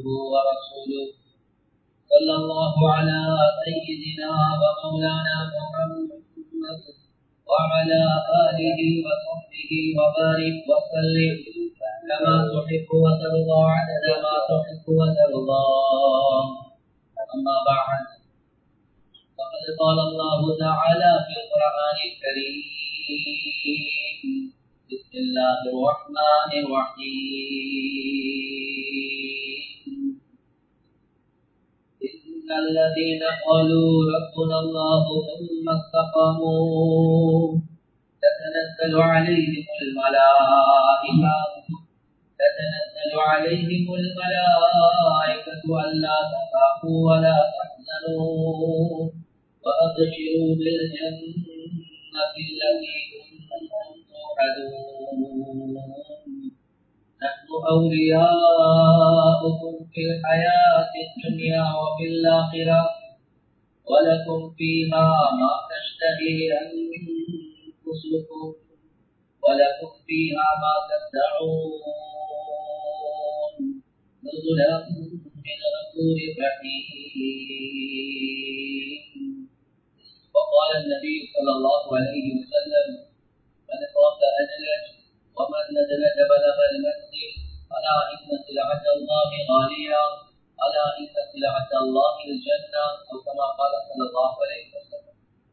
عبده ورسوله صلى الله على سيدنا ومولانا محمد وعلى آله وصحبه وبارك وسلم كما تحب وترضى عدد ما تحب وترضى أما بعد فقد قال الله تعالى في القرآن الكريم بسم الله الرحمن الرحيم إن الذين قالوا ربنا الله ثم استقاموا تتنزل عليهم الملائكة تتنزل عليهم الملائكة ألا تخافوا ولا تحزنوا وأبشروا بالجنة التي كنتم توعدون نحن أولياؤكم في الحياة الدنيا وفي الآخرة ولكم فيها ما تشتهي أنفسكم ولكم فيها ما تدعون نزلا من غفور رحيم وقال النبي صلى الله عليه وسلم من خاف أدلج ومن ندلج بلغ المنزل ألا إن سلعة الله غالية ألا إن سلعة الله الجنة أو كما قال صلى الله عليه وسلم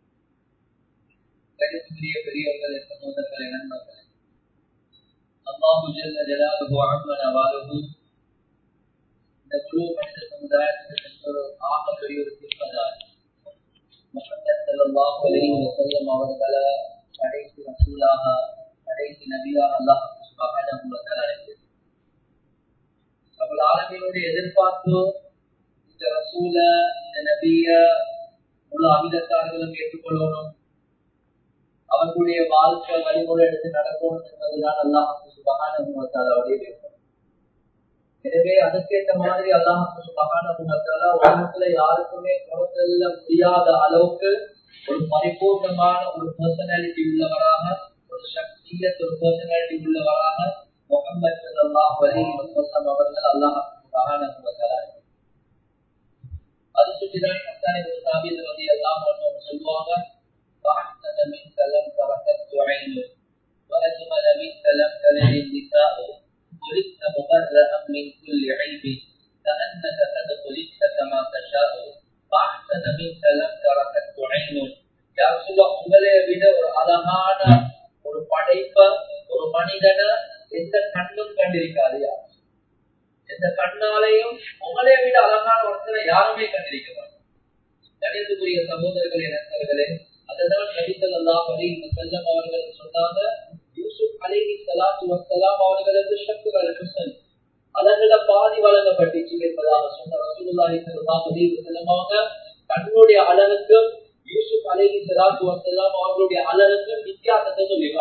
கணித்துரிய பெரியவர்களே சகோதரர்களே நண்பர்களே அல்லாஹு ஜல்ல ஜலாலுஹு அம்மன வாலுஹு இந்த முழு மனித சமுதாயத்திற்கு ஒரு ஆக பெரிய ஒரு தீர்ப்பதார் முகமது ஸல்லல்லாஹு அலைஹி வஸல்லம் அவர்களை கடைசி ரசூலாக கடைசி நபியாக அல்லாஹ் சுப்ஹானஹு வ தஆலா அழைத்தது அவள் ஆலமீனுடைய எதிர்பார்ப்பு இந்த ரசூல இந்த நபிய முழு அமிதக்காரர்களும் ஏற்றுக்கொள்ளணும் அவர்களுடைய வாழ்க்கை வழிமுறை எடுத்து நடக்கணும் என்பதுதான் அல்லாஹ் சுபகானுடைய விருப்பம் எனவே அதுக்கேற்ற மாதிரி அல்லாஹ் சுபகானுவத்தால உலகத்துல யாருக்குமே குறைச்சல்ல முடியாத அளவுக்கு ஒரு பரிபூர்ணமான ஒரு பர்சனாலிட்டி உள்ளவராக ஒரு சக்தியத் ஒரு பர்சனாலிட்டி உள்ளவராக முகமது அல்லாஹ் வலி வசல்லம் அவர்கள் அல்லாஹ் சுபகானுவத்தால அது சுற்றிதான் கத்தானை ஒரு சாபியத்தை வந்து எல்லாம் சொல்லுவாங்க فأحسن منك لم تركت عينه وأجمل منك لم تلد النساء خلقت مبرأ من كل عيب كأنك قد خلقت كما تشاء فأحسن منك لم تركت عينه يا رسول الله உங்களை விட ஒரு அழகான ஒரு படைப்ப ஒரு மனிதனை எந்த கண்ணும் கண்டிருக்காது எந்த கண்ணாலையும் உங்களை விட அழகான ஒருத்தரை யாருமே கண்டிருக்க மாட்டாங்க கணிதத்துக்குரிய சகோதரர்களே நண்பர்களே அதுதான் நபிகள் அல்லாஹ் அலைஹி வஸல்லம் அவர்கள் சொன்னாங்க யூசுப் அலைஹி ஸலாத்து வஸலாம் அவர்களுக்கு ஷக்துல் ஹுசன் அழகுல பாதி வழங்கப்பட்டுச்சு என்பதாக சொன்ன ரசூலுல்லாஹி ஸல்லல்லாஹு அலைஹி வஸல்லம் அவங்க தன்னுடைய அழகுக்கு யூசுப் அலைஹி ஸலாத்து வஸலாம் அவர்களுடைய அழகுக்கு வித்தியாசத்தை சொல்லி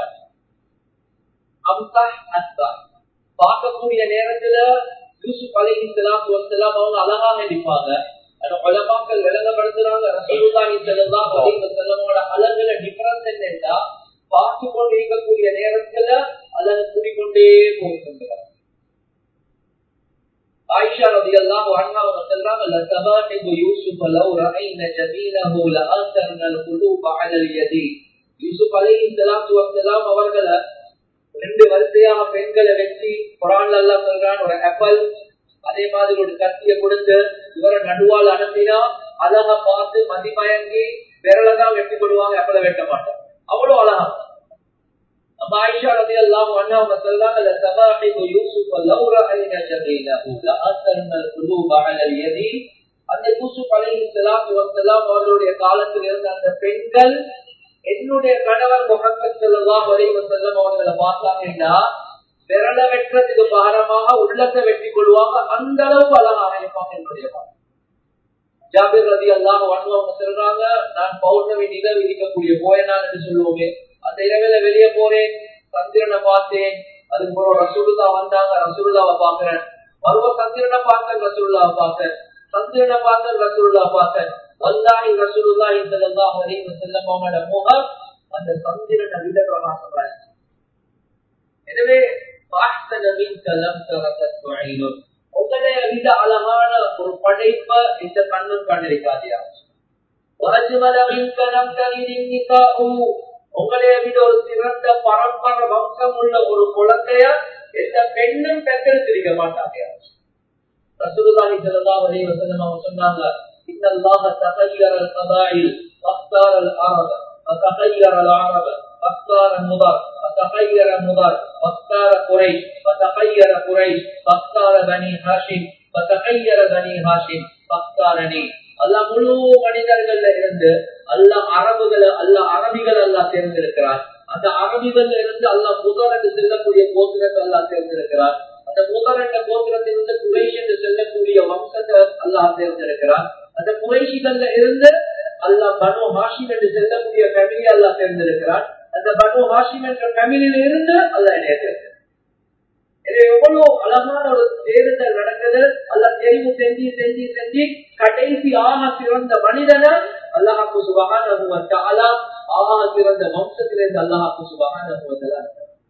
அம்சஹ் அஸ்பா பார்க்கக்கூடிய நேரத்துல யூசுப் அலைஹி ஸலாத்து வஸலாம் அவங்க அழகாக நிற்பாங்க உலமாக்கள் விளங்கப்படுத்துறாங்க ரசூலுல்லாஹி ஸல்லல்லாஹு அலைஹி வஸல்லமோட அழகுல டிஃபரன்ஸ் என்னன்னா பார்த்து கொண்டு இருக்கக்கூடிய நேரத்துல அழகு கூடிக்கொண்டே போகின்றார் ஆயிஷா ரலியல்லாஹு அன்ஹா அவங்க சொல்றாங்க லதபாஹிபு யூசுப் லவ் ரஅய்ன ஜபீனஹு லஅஸர்ன القلوب على اليدين யூசுப் அலைஹி ஸலாத்து வஸலாம் அவர்களை ரெண்டு வரிசையாக பெண்களை வச்சு குரான்ல எல்லாம் சொல்றான் ஒரு ஆப்பிள் அதே மாதிரி ஒரு கத்திய கொடுத்து இவரை நடுவால் அனுப்பினா அழகா பார்த்து மதிமயங்கி விரலதான் வெட்டி போடுவாங்க எப்பட வெட்ட மாட்டோம் அவ்வளவு அழகா நம்ம ஆயிஷா ரதி எல்லாம் அவங்க சொல்றாங்க லதபாஹிபு யூசுப் லவ் ரஅய்ன ஜபீனஹு லஅஸர்ன القلوب على اليدين அந்த யூசுப் அலைஹி ஸலாத்து வஸலாம் அவர்களுடைய காலத்தில் இருந்த அந்த பெண்கள் என்னுடைய கணவர் முகமது ஸல்லல்லாஹு அலைஹி வஸல்லம் அவர்களை பார்த்தாங்கன்னா விரல வெட்டுறதுக்கு பாரமாக உள்ளத்தை வெட்டி கொள்வாங்க அந்த அளவுக்கு அழகாக இருப்பாங்க என்னுடைய ஜாபிர் ரதி அல்லாஹ் அவங்க சொல்றாங்க நான் பௌர்ணமி நிலவு இருக்கக்கூடிய போயனான் என்று சொல்லுவோமே அந்த இரவில வெளியே போறேன் சந்திரனை பார்த்தேன் அதுக்கு பிறகு ரசூலுல்லா வந்தாங்க ரசூலுல்லாவை பாக்குறேன் மறுவ சந்திரனை பார்த்தேன் ரசூலுல்லாவை பார்த்தேன் சந்திரனை பார்த்தேன் ரசூலுல்லா பார்த்தேன் வல்லாஹி ரசூலுல்லாஹி ஸல்லல்லாஹு அலைஹி வஸல்லம் அவங்களோட முகம் அந்த சந்திரனை விட பிரகாசமா இருக்கு எனவே பாஹ்சன மின்க லம் தரகத் ஐனுன் உங்களை விட அழகான ஒரு படைப்பை இந்த கண்ணும் கண்டிருக்காதியா உங்களைய விட ஒரு சிறந்த பரம்பர வம்சம் உள்ள ஒரு குழந்தைய எந்த பெண்ணும் பெற்றெடுத்திருக்க மாட்டாங்க ரசூலுல்லாஹி ஸல்லல்லாஹு அலைஹி வஸல்லம் அவங்க சொன்னாங்க இன்னல்லாஹ தகய்யர القبائل واختار العرب وتغير العرب واختار المضر وتغير المضر واختار قريش وتغير قريش واختار بني هاشم وتغير بني هاشم واختارني அல்லாஹ் முழு மனிதர்கள்ல இருந்து அல்லாஹ் அரபுகளை அல்லாஹ் அரபிகள் அல்லாஹ் தேர்ந்தெடுக்கிறார் அந்த அரபிகள் இருந்து அல்லாஹ் முதல் என்று செல்லக்கூடிய கோத்திரத்தை அல்லாஹ் தேர்ந்தெடுக்கிறார் அந்த முதல் என்ற கோத்திரத்திலிருந்து குறைஷ் என்று செல்லக்கூடிய வம்சத்தை அல்லாஹ் தேர்ந்தெடுக்கிறார் அந்த குறைஷிகள்ல இருந்து அல்லாஹ் பனு ஹாஷிம் என்று செல்லக்கூடிய ஃபேமிலி அல்லாஹ் தேர்ந்தெடுக்கிறார் அந்த பனு ஹாஷிம் என்ற ஃபேமிலியில இருந்து அல்லாஹ் என்னைய தேர்ந்தெடுக்கிறார் எவ்வளவு அழகான ஒரு தேர்தல் நடக்குது அல்ல தெரிவு செஞ்சு செஞ்சு செஞ்சு கடைசி ஆக சிறந்த மனிதனை அல்லாஹாக்கு சுபகான ஆக சிறந்த வம்சத்திலிருந்து அல்லாஹாக்கு சுபகான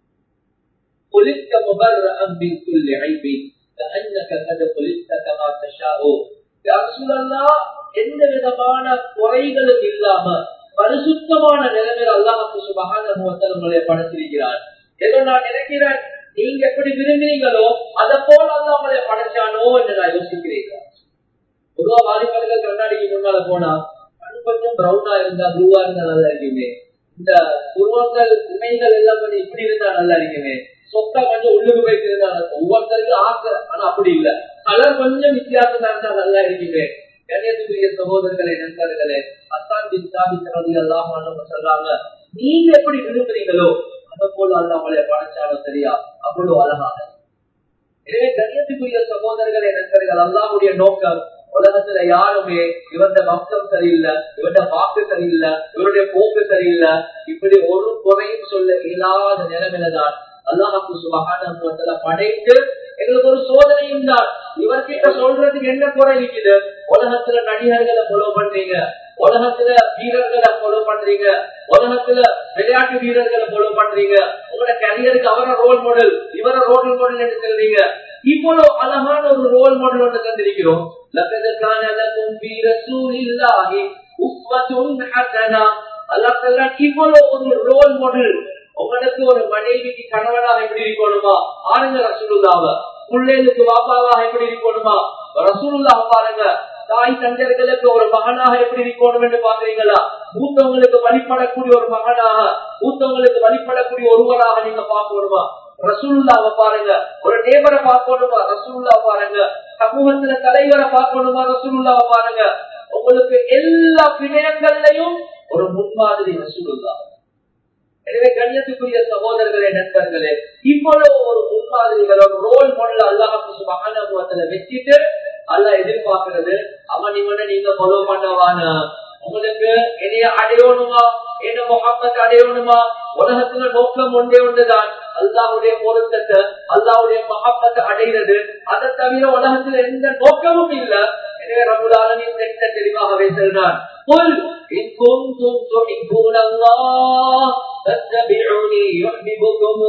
قلت مبرأ من كل عيب كأنك قد قلت كما تشاء يا رسول الله எந்த விதமான குறைகளும் இல்லாம பரிசுத்தமான நிலைமையில் அல்லாஹாக்கு சுபகான உங்களை படைத்திருக்கிறார் ஏதோ நான் நினைக்கிறேன் நீங்க எப்படி விரும்புறீங்களோ அதை போல அல்ல அவங்களை படைச்சானோ என்று நான் யோசிக்கிறீர்கள் பொதுவா வாலிபர்கள் கண்ணாடிக்கு முன்னால போனா கண் கொஞ்சம் பிரவுனா இருந்தா ப்ளூவா இருந்தா நல்லா இருக்குமே இந்த உருவங்கள் இமைகள் எல்லாம் கொஞ்சம் இப்படி இருந்தா நல்லா இருக்குமே சொத்தா கொஞ்சம் உள்ளுக்கு போயிட்டு இருந்தா ஒவ்வொருத்தருக்கும் ஆசை ஆனா அப்படி இல்ல கலர் கொஞ்சம் வித்தியாசமா இருந்தா நல்லா இருக்குமே கண்ணியத்துக்குரிய சகோதரர்களே நண்பர்களே அத்தான் பின் சாபித்தரது எல்லாம் சொல்றாங்க நீங்க எப்படி விரும்புறீங்களோ அதை போல அல்ல அவங்களை படைச்சாலும் சரியா அவ்வளவு அழகாக எனவே கண்ணியத்துக்குரிய சகோதரர்களே நண்பர்கள் அல்லாவுடைய நோக்கம் உலகத்துல யாருமே இவருடைய வம்சம் சரியில்லை இவருடைய வாக்கு சரியில்லை இவருடைய போக்கு சரியில்லை இப்படி ஒரு குறையும் சொல்ல இயலாத நிலைமையில தான் அல்லாஹாக்கு சுபகான படைத்து எங்களுக்கு ஒரு சோதனையும் தான் இவர்கிட்ட சொல்றதுக்கு என்ன குறை இருக்குது உலகத்துல நடிகர்களை ஃபாலோ பண்றீங்க உலகத்துல வீரர்களை ஃபாலோ பண்றீங்க உலகத்துல விளையாட்டு வீரர்களை ஃபாலோ பண்றீங்க உங்களோட கரியருக்கு அவர ரோல் மாடல் இவர ரோல் மாடல் என்று சொல்றீங்க இவ்வளவு அழகான ஒரு ரோல் மாடல் ஒன்று தந்திருக்கிறோம் இவ்வளவு ஒரு ரோல் மாடல் உங்களுக்கு ஒரு மனைவிக்கு கணவனாக எப்படி இருக்கணுமா ஆளுங்க ரசூலுல்லாவ பிள்ளைகளுக்கு வாப்பாவாக எப்படி இருக்கணுமா ரசூலுல்லாஹ் பாருங்க தாய் தந்தர்களுக்கு ஒரு மகனாக எப்படி இருக்கணும் என்று பாக்குறீங்களா மூத்தவங்களுக்கு வழிபடக்கூடிய ஒரு மகனாக மூத்தவங்களுக்கு வழிபடக்கூடிய ஒருவராக நீங்க பார்க்கணுமா ரசூல்லாவை பாருங்க ஒரு நேபரை பார்க்கணுமா ரசூல்லா பாருங்க சமூகத்துல தலைவரை பார்க்கணுமா ரசூல்லாவை பாருங்க உங்களுக்கு எல்லா விடயங்கள்லையும் ஒரு முன்மாதிரி ரசூலுல்லா எனவே கண்ணியத்துக்குரிய சகோதரர்களே நண்பர்களே இவ்வளவு ஒரு முன்மாதிரிகள் ஒரு ரோல் மாடல் அல்லாஹு மகானுவத்துல வச்சுட்டு அல்ல எதிர்பார்க்கிறது அவன் இவனை நீங்க ஃபாலோ பண்ணவான உங்களுக்கு என்னைய அடையணுமா என்ன முகப்பத்தை அடையணுமா உலகத்துல நோக்கம் ஒன்றே ஒன்றுதான் அல்லாவுடைய பொருத்தத்தை அல்லாவுடைய மகப்பத்தை அடைகிறது அதை தவிர உலகத்துல எந்த நோக்கமும் இல்ல எனவே ரகுலாலனின் நெட்ட தெளிவாகவே சொல்றான் قل إن كنتم تحبون الله فاتبعوني يحببكم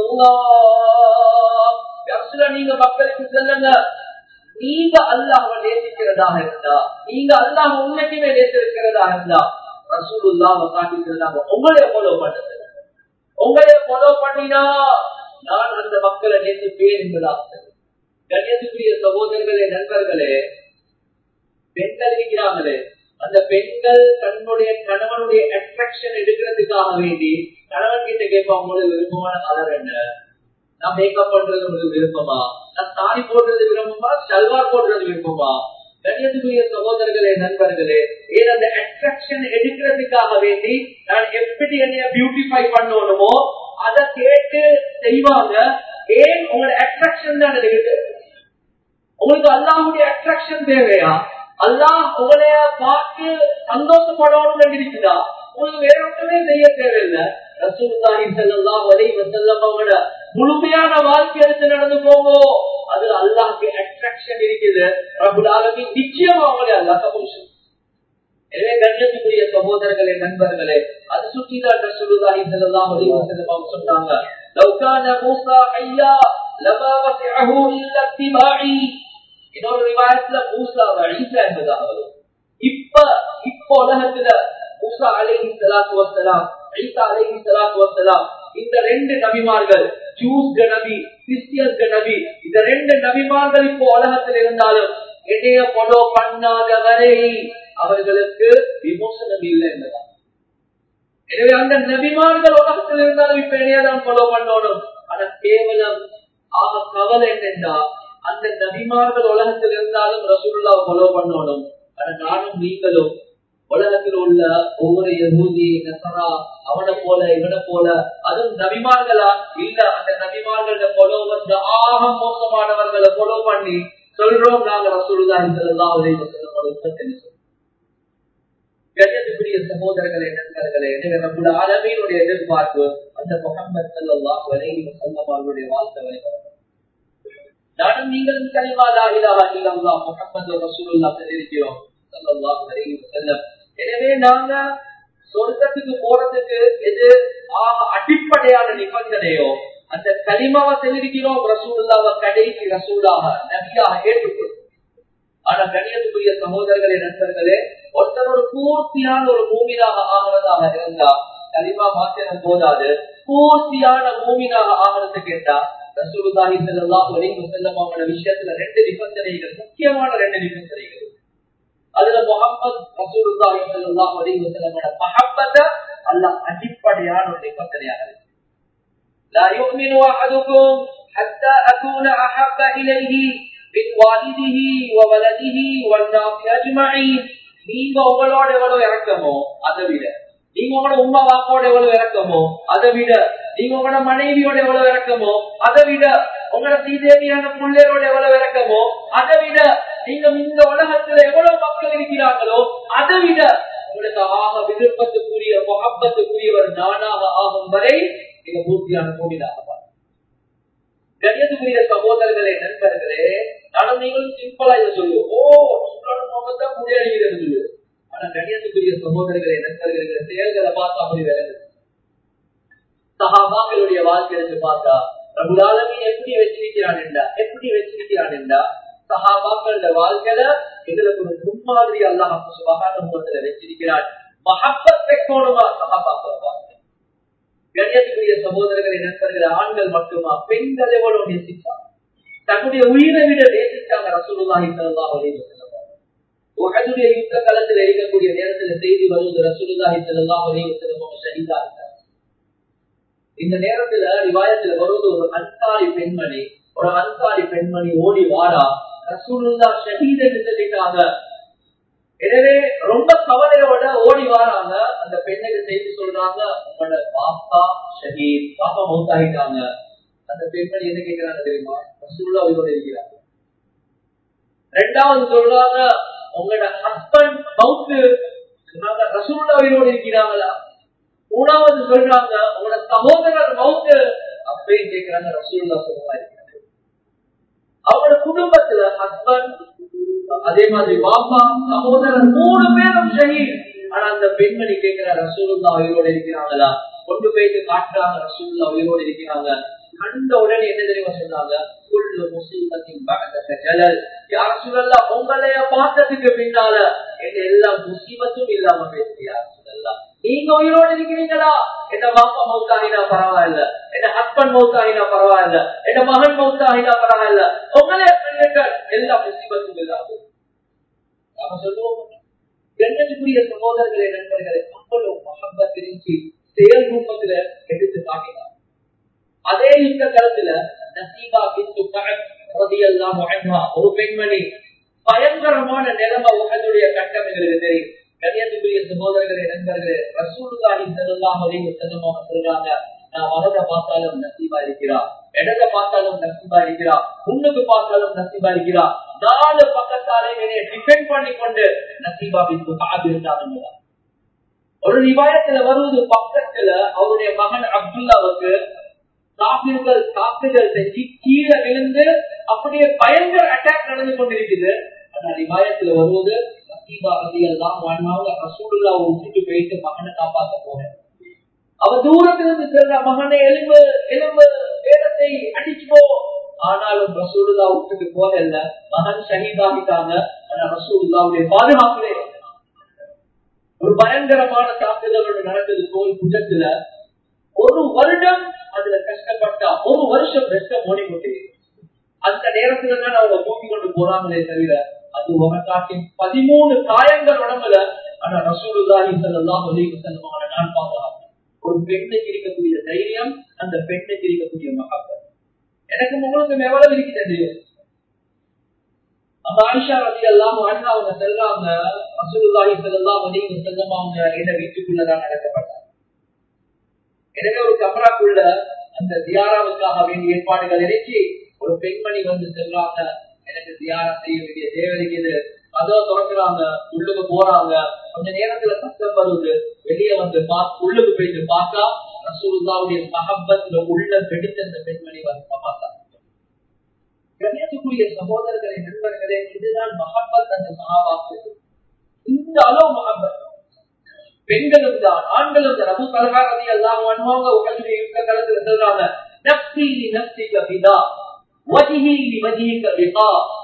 الله يرسل நீங்க மக்களுக்கு சொல்லுங்க நீங்க அல்லாஹ் நேசிக்கிறதாக இருந்தா நீங்க அல்லாஹ் உண்மைக்குமே நேசிக்கிறதா இருந்தா ரசூலுல்லாஹ் காட்டி சொன்னாங்க உங்களைய ஃபாலோ பண்ணுறது உங்களைய ஃபாலோ பண்ணினா நான் அந்த மக்களை நேசிப்பேன் என்பதாக கண்ணியத்துக்குரிய சகோதரர்களே நண்பர்களே பெண்கள் இருக்கிறாங்களே அந்த பெண்கள் தன்னுடைய கணவனுடைய அட்ராக்ஷன் எடுக்கிறதுக்காக வேண்டி கணவன் கிட்ட கேட்பாங்க உங்களுக்கு விருப்பமான கலர் என்ன நான் மேக்கப் பண்றது உங்களுக்கு விருப்பமா நான் சாரி போடுறது விருப்பமா சல்வார் போடுறது விருப்பமா கண்ணியத்துக்குரிய சகோதரர்களே நண்பர்களே ஏன் அந்த அட்ராக்ஷன் எடுக்கிறதுக்காக வேண்டி நான் எப்படி என்னைய பியூட்டிஃபை பண்ணணுமோ அதை கேட்டு செய்வாங்க ஏன் உங்களோட அட்ராக்ஷன் தான் இருக்குது உங்களுக்கு அல்லாவுடைய அட்ராக்ஷன் தேவையா அல்லாஹ் உங்களைய பார்த்து சந்தோஷப்படணும் இருக்குதா உங்களுக்கு வேற ஒன்றுமே செய்ய தேவையில்லை ரசூலுல்லாஹி ஸல்லல்லாஹு அலைஹி வஸல்லம் அவங்களோட முழுமையான வாழ்க்கை எடுத்து நடந்து போங்கோ அது அல்லாஹ்க்கு அட்ராக்ஷன் இருக்குது ரப்பல் ஆலமீன் நிச்சயமா அவங்களே அல்லாஹ் கபூல் எனவே கண்ணியத்துக்குரிய சகோதரர்களே நண்பர்களே அது சுற்றிதான் ரசூலுல்லாஹி ஸல்லல்லாஹு அலைஹி வஸல்லம் அவங்க சொன்னாங்க لو كان موسى حيا لما وسعه الا اتباعي இன்னொரு விவாதத்துல மூசா ஈசா என்பதாக வரும் இப்ப இப்ப உலகத்துல மூசா அலைஹி ஸலாத்து வஸலாம் ஈசா அலைஹி ஸலாத்து வஸலாம் இந்த ரெண்டு நபிமார்கள் ஜூஸ் நபி கிறிஸ்டியன்ஸ் நபி இந்த ரெண்டு நபிமார்கள் இப்போ உலகத்தில் இருந்தாலும் என்னைய ஃபாலோ பண்ணாத வரை அவர்களுக்கு விமோசனம் இல்லை என்பதா எனவே அந்த நபிமார்கள் உலகத்தில் இருந்தாலும் இப்ப என்னையதான் ஃபாலோ பண்ணணும் ஆனா கேவலம் ஆக கவலை என்னென்றா அந்த நபிமார்கள் உலகத்தில் இருந்தாலும் ரசூல்லா ஃபாலோ பண்ணணும் ஆனா நானும் நீங்களும் உலகத்தில் உள்ள ஒவ்வொரு யகூதி நசரா அவனை போல இவனை போல அதுவும் நபிமார்களா இல்ல அந்த நபிமார்கள ஃபாலோவர்ஸ் ஆக மோசமானவர்களை ஃபாலோ பண்ணி சொல்றோம் நாங்க ரசூலுல்லா ஸல்லல்லாஹு அலைஹி வஸல்லம் கண்ணியத்துக்குரிய சகோதரர்களே நண்பர்களே ரபுல் ஆலமீனுடைய எதிர்பார்ப்பு அந்த முகமது ஸல்லல்லாஹு அலைஹி வஸல்லம் அவர்களுடைய வாழ்க்கை வரைக்கும் நானும் நீங்களும் கலிமா லா இலாஹா இல்லல்லாஹ் முஹம்மது ரசூலுல்லாஹ் தெரிவிக்கிறோம் ஸல்லல்லாஹு அலைஹி வஸல்லம் எனவே நாங்க சொர்க்கத்துக்கு போறதுக்கு எது ஆக அடிப்படையான நிபந்தனையோ அந்த கலிமாவை தெரிவிக்கிறோம் ரசூலுல்லாவை கடைசி ரசூலாக நபியாக ஏற்றுக்கொள்ளும் ஆனா கண்ணியத்துக்குரிய சகோதரர்களே நண்பர்களே ஒருத்தர் ஒரு பூர்த்தியான ஒரு பூமியாக ஆகிறதாக இருந்தா கலிமா மாத்திரம் போதாது பூர்த்தியான பூமியாக ஆகிறது கேட்டா ரசூலுல்லாஹி ஸல்லல்லாஹு அலைஹி வஸல்லம் அவங்களோட விஷயத்துல ரெண்டு நிபந்தனைகள் முக்கியமான ரெண்டு நிபந்தனைகள் அதுல முகமது ரசூலுல்லாஹி ஸல்லல்லாஹு அலைஹி வஸல்லமோட மஹப்பத அல்லாஹ் அடிப்படையான ஒரு நிபந்தனையாக இருக்கு لا يؤمن أحدكم حتى أكون أحب إليه من والده وولده والناس أجمعين நீங்க உங்களோட எவ்வளவு இறக்கமோ அதை விட நீங்க உங்களோட உமா பாப்பாவோட எவ்வளவு இறக்கமோ அதை விட நீங்க உங்களோட மனைவியோட எவ்வளவு இறக்கமோ அதை விட உங்களோட சீதேவியான பிள்ளையோட எவ்வளவு இறக்கமோ அதை விட நீங்க இந்த உலகத்துல எவ்வளவு மக்கள் இருக்கிறாங்களோ அதை விட உங்களுக்கு ஆக விருப்பத்துக்குரிய முகப்பத்துக்குரியவர் நானாக ஆகும் வரை மிக பூர்த்தியான கோவிலாக கண்ணியத்துக்குரிய சகோதரர்களே நண்பர்களே நானும் நீங்களும் சிம்பிளா இதை சொல்லுவோம் ஓ தான் முடியாடுகிறது சொல்லுவோம் ஆனா கண்ணியத்துக்குரிய சகோதரர்களே நண்பர்களே செயல்களை பார்த்தா அப்படி விளங்குது சகாபாக்களுடைய வாழ்க்கை எடுத்து பார்த்தா ரகுலாலமி எப்படி வச்சிருக்கிறான் என்றா எப்படி வச்சிருக்கிறான் என்றா சகாபாக்களோட வாழ்க்கையில எங்களுக்கு ஒரு முன்மாதிரி அல்லாஹ் சுபகான வச்சிருக்கிறான் மகப்பத்தை கோணமா சகாபாக்கள் வாழ்க்கை கண்ணியத்துக்குரிய சகோதரர்களை நண்பர்கள் ஆண்கள் மட்டுமா பெண்கள் எவ்வளவு நேசித்தாங்க தன்னுடைய உயிரை விட நேசித்தாங்க ரசூலுல்லாஹி ஸல்லல்லாஹு அலைஹி வஸல்லம் உஹதுடைய யுத்த காலத்தில் இருக்கக்கூடிய நேரத்தில் செய்தி வருவது ரசூலுல்லாஹி ஸல்லல்லாஹு அலைஹி வஸல்லம் ஷஹீதா இருந்தார் இந்த நேரத்துல ரிவாயத்துல வருவது ஒரு அன்சாரி பெண்மணி ஒரு அன்சாரி பெண்மணி ஓடி வாரா ரசூலுல்லா ஷஹீத் என்று சொல்லிட்டாங்க எனவே ரொம்ப கவலையோட ஓடி வராங்க அந்த பெண்ணுக்கு செய்தி சொல்றாங்க உங்களோட பாப்பா ஷஹீத் பாப்பா மௌத்தாகிட்டாங்க அந்த பெண்மணி என்ன கேட்கிறாங்க தெரியுமா ரசூல்லா உயிரோட இருக்கிறாங்க ரெண்டாவது சொல்றாங்க உங்களோட ஹஸ்பண்ட் மவுத்து ரசூல்லா உயிரோடு இருக்கிறாங்களா மூணாவது சொல்றாங்க உங்களோட சகோதரர் மவுத்து அப்படின்னு கேட்கிறாங்க ரசூல்லா சொல்லுவா இருக்கிறாங்க அவங்களோட குடும்பத்துல ஹஸ்பண்ட் அதே மாதிரி பாப்பா சகோதரர் மூணு பேரும் ஷஹீத் ஆனா அந்த பெண்மணி கேட்கிற ரசூலுல்லா உயிரோடு இருக்கிறாங்களா கொண்டு போயிட்டு காட்டுறாங்க ரசூலுல்லா உயிரோடு இருக்கிறாங்க கண்ட உடனே என்ன தெரியுமா சொன்னாங்க குள்ளு முசீபத்தின் ஜலல் யார் சொல்லலாம் உங்களைய பார்த்ததுக்கு பின்னால என்ன எல்லா முசீபத்தும் இல்லாம பேசி யார் சொல்லலாம் நீங்க உயிரோடு இருக்கிறீங்களா என்ன பாப்பா மௌத்தாகினா பரவாயில்ல என்ன ஹஸ்பண்ட் மௌத்தாகினா பரவாயில்ல என்ன மகன் மௌத்தாகினா பரவாயில்ல உங்களே சொல்லுங்கள் எல்லா முசீபத்தும் இல்லாம நாம சொல்லுவோம் கண்ணுக்குரிய சகோதரர்களே நண்பர்களே அவ்வளவு மகப்பத் இருந்துச்சு செயல் ரூபத்துல எடுத்து காட்டினார் அதே இந்த காலத்துல நசீபா பிந்து ரதியல்லாஹு அன்ஹா ஒரு பெண்மணி பயங்கரமான நிலைமை உகதுடைய கட்டம் எங்களுக்கு தெரியும் கண்ணியத்துக்குரிய சகோதரர்களே நண்பர்களே ரசூலுல்லாஹி ஸல்லல்லாஹு அலைஹி வஸல்லம் சொல்றாங்க நான் வலத பார்த்தாலும் நசீபா இருக்கிறா இடத பார்த்தாலும் நசீபா இருக்கிறா முன்னுக்கு பார்த்தாலும் நசீபா இருக்கிறா நாலு பக்கத்தாலே என்னைய டிபெண்ட் பண்ணி கொண்டு நசீபா பின்பு காது இருந்தாங்க ஒரு நிவாயத்துல வருவது பக்கத்துல அவருடைய மகன் அப்துல்லாவுக்கு காப்பீர்கள் தாக்குதல் செஞ்சு கீழே விழுந்து அப்படியே பயங்கர அட்டாக் நடந்து கொண்டிருக்குது ஆனா ரிவாயத்துல வருவது நசீபா அதி எல்லாம் வாழ்நாள் ரசூலுல்லாவை விட்டுட்டு போயிட்டு மகனை காப்பாற்ற போறேன் அவ தூரத்திலிருந்து செல்ற மகனை எலும்பு எலும்பு வேதத்தை அடிச்சுக்கோ ஆனாலும் ரசூலுல்லா விட்டுட்டு போகல மகன் ஷஹீதாகிட்டாங்க ஆனா ரசூலுல்லாவுடைய பாதுகாப்பிலே ஒரு பயங்கரமான தாக்குதல் ஒன்று நடக்குது கோயில் குஜத்துல ஒரு வருடம் அதுல கஷ்டப்பட்டா ஒரு வருஷம் ரெஸ்ட ஓடிக்கொண்டே அந்த நேரத்துல தான் அவங்க தூக்கி கொண்டு போறாங்களே தவிர அது உனக்காட்டின் பதிமூணு காயங்கள் உடம்புல ஆனா ரசூலுல்லாஹி ஸல்லல்லாஹு அலைஹி வஸல்லம் அவங்களை நான் பாதுகாப்பேன் ஒரு பெண்ணுக்கு இருக்கக்கூடிய தைரியம் அந்த பெண்ணுக்கு இருக்கக்கூடிய மகப்பத் எனக்கு உங்களுக்கு எவ்வளவு இருக்கிறது அப்ப ஆயிஷா ரதி எல்லாம் அவங்க செல்றாங்க ரசூலுல்லாஹி ஸல்லல்லாஹு அலைஹி வஸல்லம் அவங்க எங்க வீட்டுக்குள்ளதான் நடக்கப்பட்டாங்க எனவே ஒரு கமராக்குள்ள அந்த தியாராவுக்காக வேண்டிய ஏற்பாடுகள் இறைச்சி ஒரு பெண்மணி வந்து செல்றாங்க எனக்கு தியாரா செய்ய வேண்டிய தேவை இருக்குது அதோ திறக்கிறாங்க உள்ளுக்கு போறாங்க கொஞ்ச நேரத்துல சத்தம் வருது வெளியே வந்து பா உள்ளுக்கு போயிட்டு பார்த்தா ரசூலுல்லாவுடைய மகப்பத்துல உள்ள வெடித்த அந்த பெண்மணி வந்து பார்த்தா கண்ணியத்துக்குரிய சகோதரர்களை நண்பர்களே இதுதான் மகப்பத் அந்த சகாபாக்கு இந்த அளவு மகப்பத் பெண்களும் தான் ஆண்களும் தான் அபு தலகா ரதி எல்லாம் பண்ணுவாங்க உங்களுடைய யுத்த காலத்துல சொல்றாங்க நப்சி நீ நப்சி கபிதா வஜிஹி நீ வஜிஹி கபிதா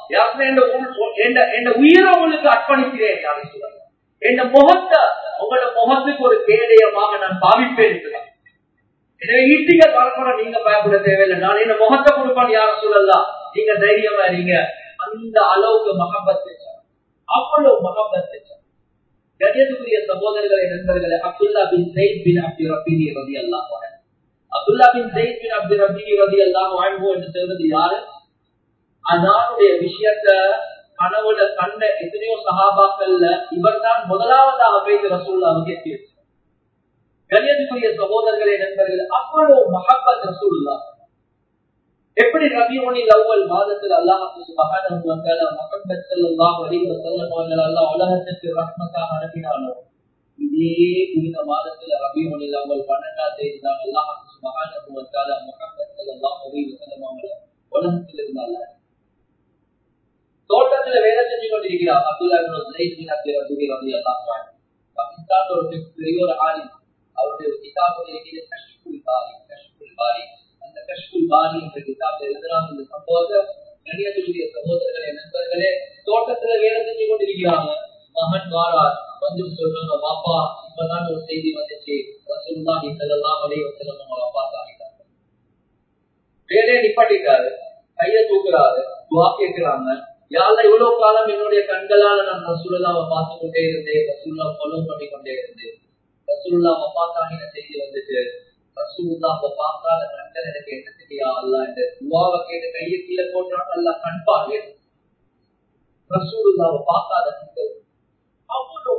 என் உயிரை உங்களுக்கு அர்ப்பணிக்கிறேன் யாரும் சொல்றாங்க என் முகத்தை உங்களோட முகத்துக்கு ஒரு கேடயமாக நான் பாவிப்பேன் எனவே ஈட்டிகள் வரக்கூட நீங்க பயப்பட தேவையில்லை நான் என்ன முகத்தை கொடுப்பான் யாரும் சொல்லலாம் நீங்க தைரியமா இருங்க அந்த அளவுக்கு மகப்பத்து அவ்வளவு மகப்பத்து கணியத்துக்குரிய சகோதரர்களை நண்பர்களே அப்துல்லா பின் ஜெயித் பின் அப்து ரபினி ரதி அல்லாஹ் அப்துல்லா பின் ஜெயித் பின் அப்து ரபினி ரதி அல்லாஹ் வாழ்வோ என்று சொல்றது யாரு அதானுடைய விஷயத்த கனவுல கண்ட எத்தனையோ சகாபாக்கள்ல இவர் தான் முதலாவதாக போய் ரசூல்லாவுக்கு எத்தி கணியத்துக்குரிய சகோதரர்களை நண்பர்கள் அவ்வளவு மஹப்பத் ரசூல்லா எப்படி ரபியோனில் அவ்வள் மாதத்தில் அல்லாஹு சுபஹானஹு வ தஆலா முஹம்மது ஸல்லல்லாஹு அலைஹி வஸல்லம் அவர்கள் அல்லாஹ் உலகத்திற்கு ரஹ்மத்தாக அனுப்பினானோ இதே புனித மாதத்தில் ரபியோனில் அவ்வள் 12ஆம் தேதி தான் அல்லாஹ் சுபஹானஹு வ தஆலா முஹம்மது ஸல்லல்லாஹு அலைஹி வஸல்லம் அவர்கள் உலகத்தில் இருந்தாங்க தோட்டத்துல வேலை செஞ்சு கொண்டிருக்கிறார் அப்துல்லா இப்னு ஸைத் பின் அப்து ரபீ ரலியல்லாஹு அன்ஹு பாகிஸ்தான் ஒரு பெரிய ஒரு ஆலிம் அவருடைய ஒரு கிதாப் இருக்கிறது கஷ்புல் பாரி கஷ்புல் பாரி அந்த கஷ்புல் பாரி என்ற கிதாப் எழுதுறாங்க இந்த சம்பவத்தை கணியத்துடைய சகோதரர்களே நண்பர்களே தோட்டத்துல வேலை செஞ்சு கொண்டிருக்கிறாங்க மகன் வாரார் வந்து சொல்றாங்க பாப்பா இப்பதான் ஒரு செய்தி வந்துச்சு ரசூலுல்லாஹி ஸல்லல்லாஹு அலைஹி வஸல்லம் அவங்க அப்பா சாகிட்டாங்க வேலையை நிப்பாட்டிட்டாரு கைய தூக்குறாரு துவா கேட்கிறாங்க யாழ்ல இவ்வளவு காலம் என்னுடைய கண்களால நான் ரசூலுல்லாவை பார்த்து கொண்டே இருந்தேன் ரசூல்லா ஃபாலோ பண்ணி கொண்டே இருந்தேன் ரசூல்லா மப்பாத்தாகின செய்தி வந்துட்டு ரசூல்லாவை பார்க்காத கண்கள் எனக்கு என்ன தெரியா அல்ல இந்த துவாவை கேட்டு கையை கீழே போட்டான் அல்ல கண்பாங்க ரசூலுல்லாவை பார்க்காத கண்கள் அவ்வளவு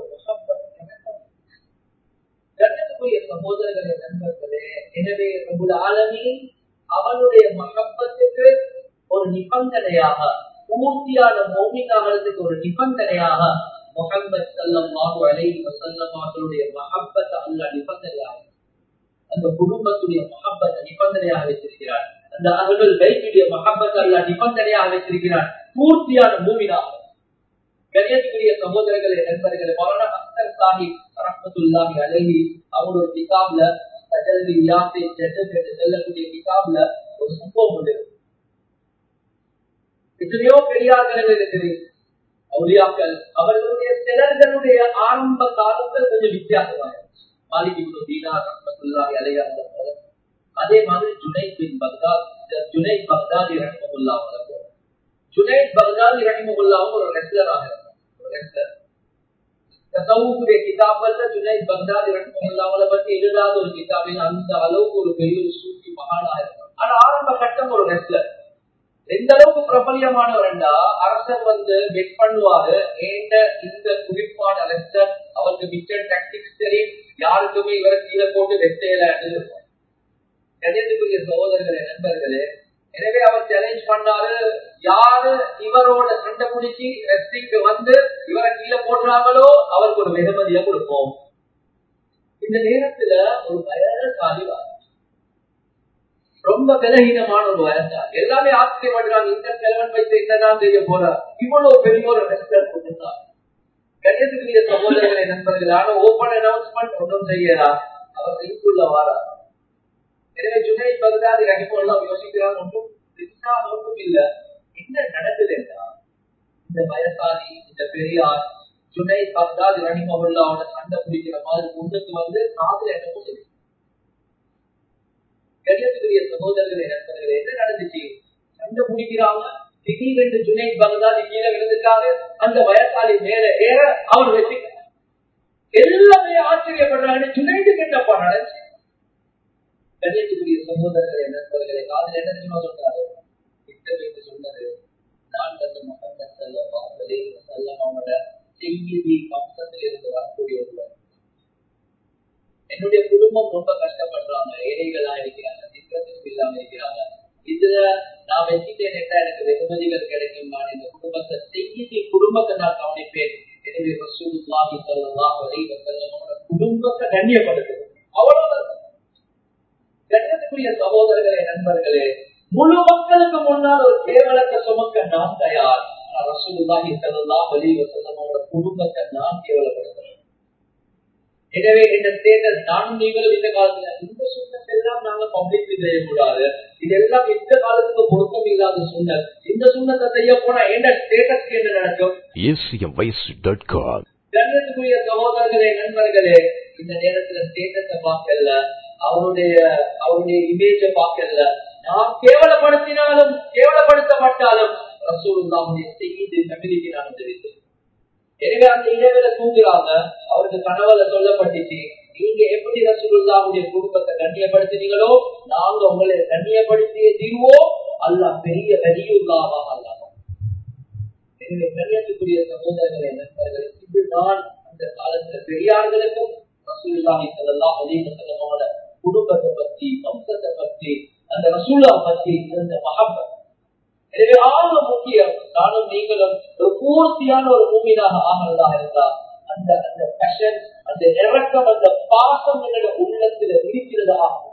கண்ணுக்குரிய சகோதரர்களே நண்பர்களே எனவே உங்கள் ஆலமி அவனுடைய மகப்பத்துக்கு ஒரு நிபந்தனையாக பூர்த்தியான மோமினாகிறதுக்கு ஒரு நிபந்தனையாக முகமது சல்லாஹு அலைஹி வசல்லம் அவர்களுடைய மகப்பத்தை அல்ல நிபந்தனையாக அந்த குடும்பத்துடைய மகப்பத்தை நிபந்தனையாக வச்சிருக்கிறார் அந்த அவர்கள் வைத்துடைய மகப்பத்தை அல்ல நிபந்தனையாக வச்சிருக்கிறார் பூர்த்தியான மூமினாக கணியத்துக்குரிய சகோதரர்களே நண்பர்களே மௌலானா அக்தர் சாஹிப் ரஹமத்துல்லாஹி அலைஹி அவர் ஒரு கிதாப்ல தஜல்லி யாசை ஜெசத் என்று சொல்லக்கூடிய கிதாப்ல ஒரு சம்பவம் உண்டு எத்தனையோ பெரியார்கள் இருக்குது அவுலியாக்கள் அவர்களுடைய சிலர்களுடைய ஆரம்ப காலத்தில் கொஞ்சம் வித்தியாசமாக மாலிக் இப்னு தீனார் ரஹ்மத்துல்லாஹி அலைஹி அவர்கள் அதே மாதிரி ஜுனைத் பின் பக்தாத் ஜுனைத் பக்தாதி ரஹ்மத்துல்லாஹ் அவர்கள் ஜுனைத் பக்தாதி ரஹ்மத்துல்லாஹ் ஒரு ரெஸ்லராக ஒரு ரெஸ்லர் தசவுடைய கிதாபல்ல ஜுனைத் பக்தாதி ரஹ்மத்துல்லாஹ் பற்றி எழுதாத ஒரு கிதாபில் அந்த அளவுக்கு ஒரு பெரிய ஒரு சூஃபி மகானாக இருக்கும் ஆனா ஆரம்ப கட்டம் ஒரு ரெஸ்லர் எந்த அளவுக்கு பிரபலியமானவர்டா அரசர் வந்து பெட் பண்ணுவாரு ஏண்ட இந்த குறிப்பான அரசர் அவருக்கு மிச்சம் டாக்டிக்ஸ் தெரியும் யாருக்குமே இவரை கீழே போட்டு வெட்டையில கணியத்துக்குரிய சகோதரர்களே நண்பர்களே எனவே அவர் சேலஞ்ச் பண்ணாரு யாரு இவரோட சண்டை பிடிச்சி ரெஸ்டிங்க்கு வந்து இவரை கீழே போடுறாங்களோ அவருக்கு ஒரு வெகுமதியை கொடுப்போம் இந்த நேரத்துல ஒரு பயசாலி ரொம்ப பலகீனமான ஒரு வயசா எல்லாமே ஆச்சரியப்படுறாங்க இந்த செலவன் வைத்து என்னதான் செய்ய போற இவ்வளவு பெரிய ஒரு ரெஸ்டர் கொடுத்தார் கணியத்துக்குரிய சகோதரர்களை நண்பர்கள் ஆனா ஓபன் அனௌன்ஸ்மெண்ட் ஒன்றும் செய்யறா அவர் லிங்குள்ள வாரா எனவே ஜுனை பகதாதி ரஹிமெல்லாம் யோசிக்கிறாங்க ஒன்றும் பெருசா ஒன்றும் இல்ல என்ன நடக்குதுன்னா இந்த வயசாளி இந்த பெரியார் ஜுனை பக்தாத் ரணிமவுல்லாவோட சண்டை பிடிக்கிற மாதிரி முன்னுக்கு வந்து காதுல என்னமோ சொல்லி கண்ணியத்துக்குரிய சகோதரர்களே நண்பர்களே என்ன நடந்துச்சு சண்டை பிடிக்கிறாங்க திடீரென்று ஜுனை பக்தாதி கீழே விழுந்துட்டாரு அந்த வயசாளி மேல ஏற அவர் வச்சுக்கிறார் எல்லாமே ஆச்சரியப்படுறாங்க ஜுனைடு கிட்டப்பா நடந்துச்சு கண்ணியத்துக்குரிய சகோதரர்களே நண்பர்களே காதல் என்ன தெரியுமா சொல்றாரு கிட்ட வைத்து சொன்னது நான் வந்து முகமது செல்லவா செல்லமாவோட செய்தி வம்சத்தில் இருந்து வரக்கூடிய ஒருவர் என்னுடைய குடும்பம் ரொம்ப கஷ்டப்படுறாங்க ஏழைகளா இருக்கிறாங்க திட்டத்துக்கு இல்லாம இருக்கிறாங்க இதுல நான் வச்சுட்டேன் எனக்கு வெகுமதிகள் கிடைக்கும் நான் இந்த குடும்பத்தை செய்தி குடும்பத்தை நான் கவனிப்பேன் எனவே ரசூலுல்லாஹி ஸல்லல்லாஹு அலைஹி வஸல்லமோட குடும்பத்தை கண்ணியப்படுத்துது அவ்வளவுதான் கண்ணியத்துக்குரிய சகோதரர்களே நண்பர்களே முழு மக்களுக்கு முன்னால் ஒரு கேவலத்தை சுமக்க நான் தயார் ரசூலுல்லாஹி ஸல்லல்லாஹு அலைஹி வஸல்லமோட குடும்பத்தை நான் கேவலப்படுத்துறேன் எனவே இந்த ஸ்டேட்டஸ் நானும் நீங்களும் இந்த காலத்துல இந்த சுண்ணத்தை எல்லாம் நாங்க பப்ளிக் செய்யக்கூடாது இதெல்லாம் இந்த காலத்துக்கு பொருத்தம் இல்லாத சுண்ணல் இந்த சுண்ணத்தை செய்ய போனா என்ன ஸ்டேட்டஸ் என்ன நடக்கும் acmvoice.com கண்ணியத்துக்குரிய சகோதரர்களே நண்பர்களே இந்த நேரத்துல ஸ்டேட்டஸ பார்க்கல அவருடைய அவருடைய இமேஜ பார்க்கல நாம் கேவலப்படுத்தினாலும் கேவலப்படுத்தப்பட்டாலும் ரசூலுல்லாவுடைய செய்தி தமிழுக்கு நான் தெரிவித்தேன் எனவே அந்த இடைவேளை தூங்குறாங்க அவருக்கு கனவுல சொல்லப்பட்டுச்சு நீங்க எப்படி ரசூலுல்லாவுடைய குடும்பத்தை கண்ணியப்படுத்தினீங்களோ நாங்க உங்களை கண்ணியப்படுத்திய தீர்வோம் அல்ல பெரிய வெளியுள்ளாவாக அல்லாம எனவே கண்ணியத்துக்குரிய சகோதரர்களே நண்பர்களே இதுதான் அந்த காலத்துல பெரியார்களுக்கும் ரசூலுல்லாஹி ஸல்லல்லாஹு அலைஹி வஸல்லமோட குடும்பத்தை பத்தி வம்சத்தை பத்தி அந்த ரசூலா பத்தி இருந்த மஹப்பத் எனவே ஆக முக்கியம் நானும் நீங்களும் ஒரு பூர்த்தியான ஒரு பூமியாக ஆகிறதா இருந்தா அந்த அந்த பேஷன் அந்த இறக்கம் அந்த பாசம் என்னோட உள்ளத்துல இருக்கிறது ஆகும்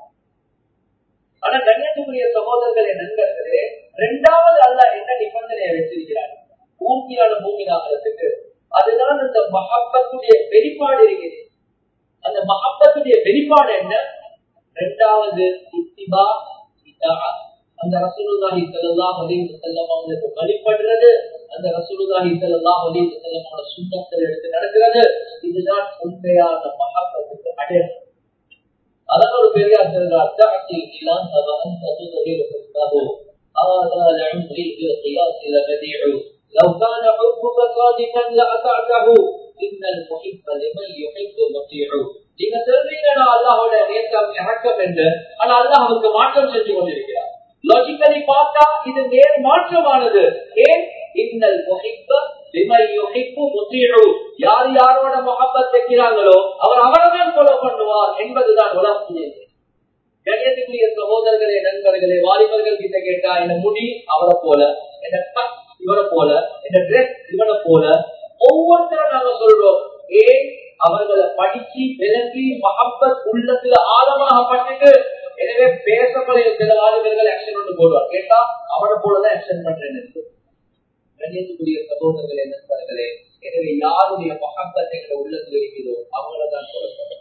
ஆனா கண்ணியத்துக்குரிய சகோதரர்களே நண்பர்களே இரண்டாவது அல்ல என்ன நிபந்தனையை வச்சிருக்கிறார் பூர்த்தியான பூமி ஆகிறதுக்கு அதுதான் அந்த மஹப்பத்துடைய வெளிப்பாடு இருக்குது அந்த மஹப்பத்துடைய வெளிப்பாடு என்ன இரண்டாவது இத்திபா அந்த ரசூலுல்லாஹி ஸல்லல்லாஹு அலைஹி வஸல்லம் அவங்களுக்கு வழிபடுறது அந்த ரசூலுல்லாஹி ஸல்லல்லாஹு அலைஹி வஸல்லமோட சுன்னத்தில் எடுத்து நடக்கிறது இதுதான் உண்மையான மஹப்பத்துக்கு அடையாளம் அதான் ஒரு பெரியார் சொல்றார் தஅதி இலான் தவன் ததுதலில் ஹுஸ்னஹு هذا لعمري بالقياس لبديع لو كان حبك صادقا لأطعته إن المحب لمن يحب مطيع நீங்க சொல்றீங்க நான் அல்லாஹோட நேசம் இறக்கம் என்று ஆனா அல்லாஹுக்கு மாற்றம் செஞ்சு கொண்டிருக்கிறார் லாஜிக்கலி பார்த்தா இது நேர் மாற்றமானது ஏன் இன்னல் முஹிப்ப லிமை யுஹிப்பு முத்தீழு யார் யாரோட முகப்பத் வைக்கிறாங்களோ அவர் அவர்தான் ஃபாலோ பண்ணுவார் என்பதுதான் உலகத்திலே கணியத்துக்குரிய சகோதரர்களே நண்பர்களே வாலிபர்கள் கிட்ட கேட்டா என்ன முடி அவரை போல என்ன கட் இவரை போல என்ன ட்ரெஸ் இவனை போல ஒவ்வொருத்தரும் நாங்க சொல்றோம் ஏன் அவர்களை படிச்சு விளக்கி மகப்பத் உள்ளத்துல ஆழமாக பட்டுட்டு எனவே பேசக்கூடிய சில வாலிபர்கள் ஆக்ஷன் ஒன்று போடுவார் கேட்டா அவனை போலதான் ஆக்ஷன் பண்றேன்னு கண்ணியத்துக்குரிய சகோதரர்களே நண்பர்களே எனவே யாருடைய மகப்பத் எங்க உள்ளத்துல இருக்குதோ அவங்களதான் சொல்லப்படும்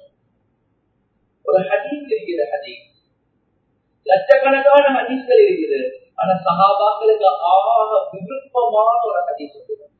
ஒரு ஹதீஸ் இருக்கிற ஹதீஸ் லட்சக்கணக்கான ஹதீஸ்கள் இருக்குது ஆனா சகாபாக்களுக்கு ஆக விருப்பமான ஒரு ஹதீஸ்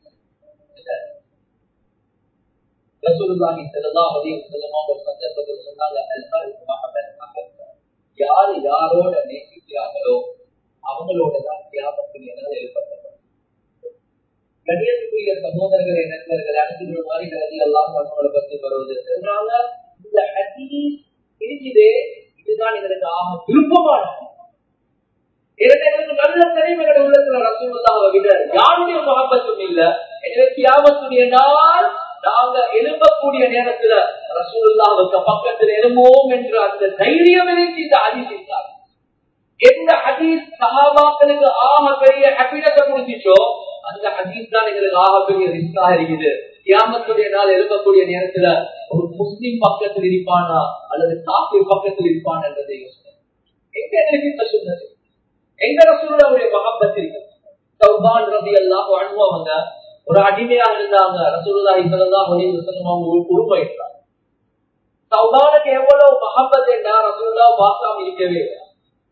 ரசூலுல்லாஹி ஸல்லல்லாஹு அலைஹி வஸல்லம் ஒரு சந்தர்ப்பத்தில் சொன்னாங்க அல் மஹபத் அஹத் யார் யாரோட நேசிக்கிறாங்களோ அவங்களோட தான் தியாகத்தில் என்னால் ஏற்பட்டது கணியத்துக்குரிய சகோதரர்களை நண்பர்கள் அடுத்த மாதிரி நதி எல்லாம் அவங்களை பற்றி வருவது சொல்றாங்க இந்த ஹதீஸ் இருக்குது இதுதான் எங்களுக்கு ஆக விருப்பமான எங்களுக்கு நல்ல தெரிவுகளை உள்ளத்துல ரசூலுல்லாவை விட யாருடைய மகப்பத்தும் இல்ல எனவே தியாகத்துடைய நாள் நாங்க எழும்பக்கூடிய நேரத்துல ரசூலுல்லாவுக்கு பக்கத்தில் எழும்புவோம் என்று அந்த தைரியம் இருந்து இந்த அதிசித்தார் எந்த ஹதீஸ் சகாபாக்களுக்கு ஆக பெரிய ஹாப்பினஸ கொடுத்துச்சோ அந்த ஹதீஸ் தான் எங்களுக்கு ஆக பெரிய ரிஸ்கா இருக்குது கியாமத்துடைய நாள் எழுப்பக்கூடிய நேரத்துல ஒரு முஸ்லிம் பக்கத்தில் இருப்பானா அல்லது காப்பீர் பக்கத்தில் இருப்பான் என்றதை யோசனை எங்க எங்களுக்கு இந்த சொன்னது எங்க ரசூலுடைய மகப்பத் இருக்கு சௌபான் ரவி எல்லாம் அனுபவங்க ஒரு அடிமையா இருந்தாங்க ரசூலுல்லா இப்பதான் ஒளி அவங்க உருவாயிட்டாங்க சௌபானுக்கு எவ்வளவு மகப்பத் என்றா ரசூல்லா பார்க்காம இருக்கவே இல்லை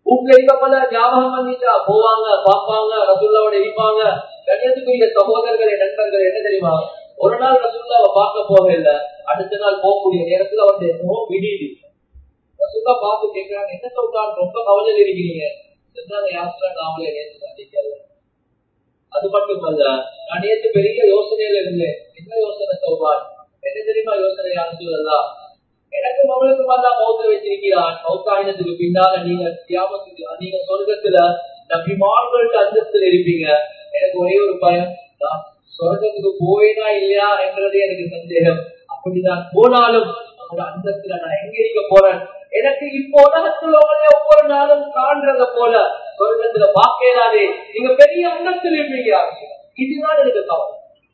வீட்டுல இருக்க போல ஞாபகம் வந்துச்சா போவாங்க பார்ப்பாங்க ரசுல்லாவோட இருப்பாங்க கண்ணியத்துக்குரிய சகோதரர்களே நண்பர்கள் என்ன தெரியுமா ஒரு நாள் ரசுல்லாவை பார்க்க போக இல்லை அடுத்த நாள் போகக்கூடிய நேரத்துல வந்து என்னவோ விடியுது ரசுல்லா பார்த்து கேட்கிறாங்க என்ன சொல்றாங்க ரொம்ப கவலையில் இருக்கிறீங்க சொன்னாங்க யாத்திரா நாமளே நேற்று சந்திக்கல அது மட்டுமல்ல நான் நேற்று பெரிய யோசனையில இருந்தேன் என்ன யோசனை சொல்வான் என்ன தெரியுமா யோசனை யாரு சொல்லலாம் எனக்கும் அவளுக்கும் அல்லா மௌத்த வச்சிருக்கிறான் மௌத்தாயினத்துக்கு பின்னால நீங்க தியாமத்துக்கு நீங்க சொர்க்கத்துல நபிமார்கள்ட்ட அந்தஸ்துல இருப்பீங்க எனக்கு ஒரே ஒரு பயம் நான் சொர்க்கத்துக்கு போவேனா இல்லையா என்றதே எனக்கு சந்தேகம் அப்படி நான் போனாலும் அவங்களோட அந்தஸ்துல நான் எங்க இருக்க போறேன் எனக்கு இப்போ உலகத்துல உங்களை ஒவ்வொரு நாளும் காண்றத போல சொர்க்கத்துல பாக்கலாதே நீங்க பெரிய அந்தஸ்தில் இருப்பீங்க இதுதான் எனக்கு கவலை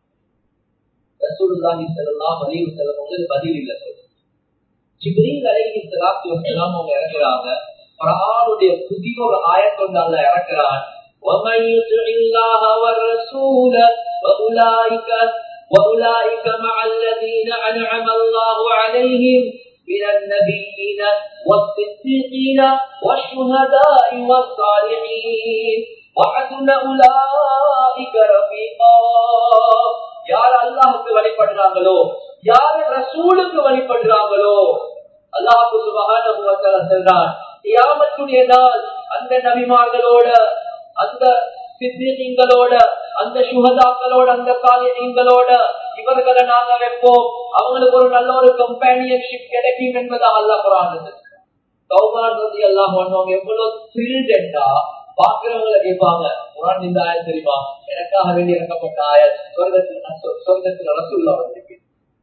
ரசூலுல்லாஹி ஸல்லல்லாஹு அலைஹி வஸல்லம் உங்களுக்கு பதில் இல்ல ஜிப்ரீல் அலைஹி ஸலாத்து வஸலாம் அவங்க இறக்குறாங்க குர்ஆனுடைய புதிய ஒரு ஆயத்தொண்டு அல்லாஹ் இறக்குறான் وَمَن يُطِعِ اللَّهَ وَالرَّسُولَ فَأُولَٰئِكَ وَأُولَٰئِكَ مَعَ الَّذِينَ أَنْعَمَ اللَّهُ عَلَيْهِمْ من النبيين والصديقين والشهداء والصالحين وحسن أولئك رفيقا யார் அல்லாஹுக்கு வழிபடுறாங்களோ யார் ரசூலுக்கு வழிபடுறாங்களோ அல்லாஹு சுபஹானஹு வ தஆலா சொல்றான் கியாமத்துடைய நாள் அந்த நபிமார்களோட அந்த சித்திகளோட அந்த சுகதாக்களோட அந்த காலிகளோட இவர்களை நாங்க வைப்போம் அவங்களுக்கு ஒரு நல்ல ஒரு கம்பேனியன்ஷிப் கிடைக்கும் என்பதாக அல்ல குரான் கௌமான் ரதி எல்லாம் பண்ணுவாங்க எவ்வளவு த்ரில்டா பாக்குறவங்களை கேட்பாங்க குரான் இந்த ஆயல் தெரியுமா எனக்காக வேண்டி இறக்கப்பட்ட ஆயல் சொர்க்கத்தில் சொர்க்கத்தில் ரசூல்லா வந்திருக்கு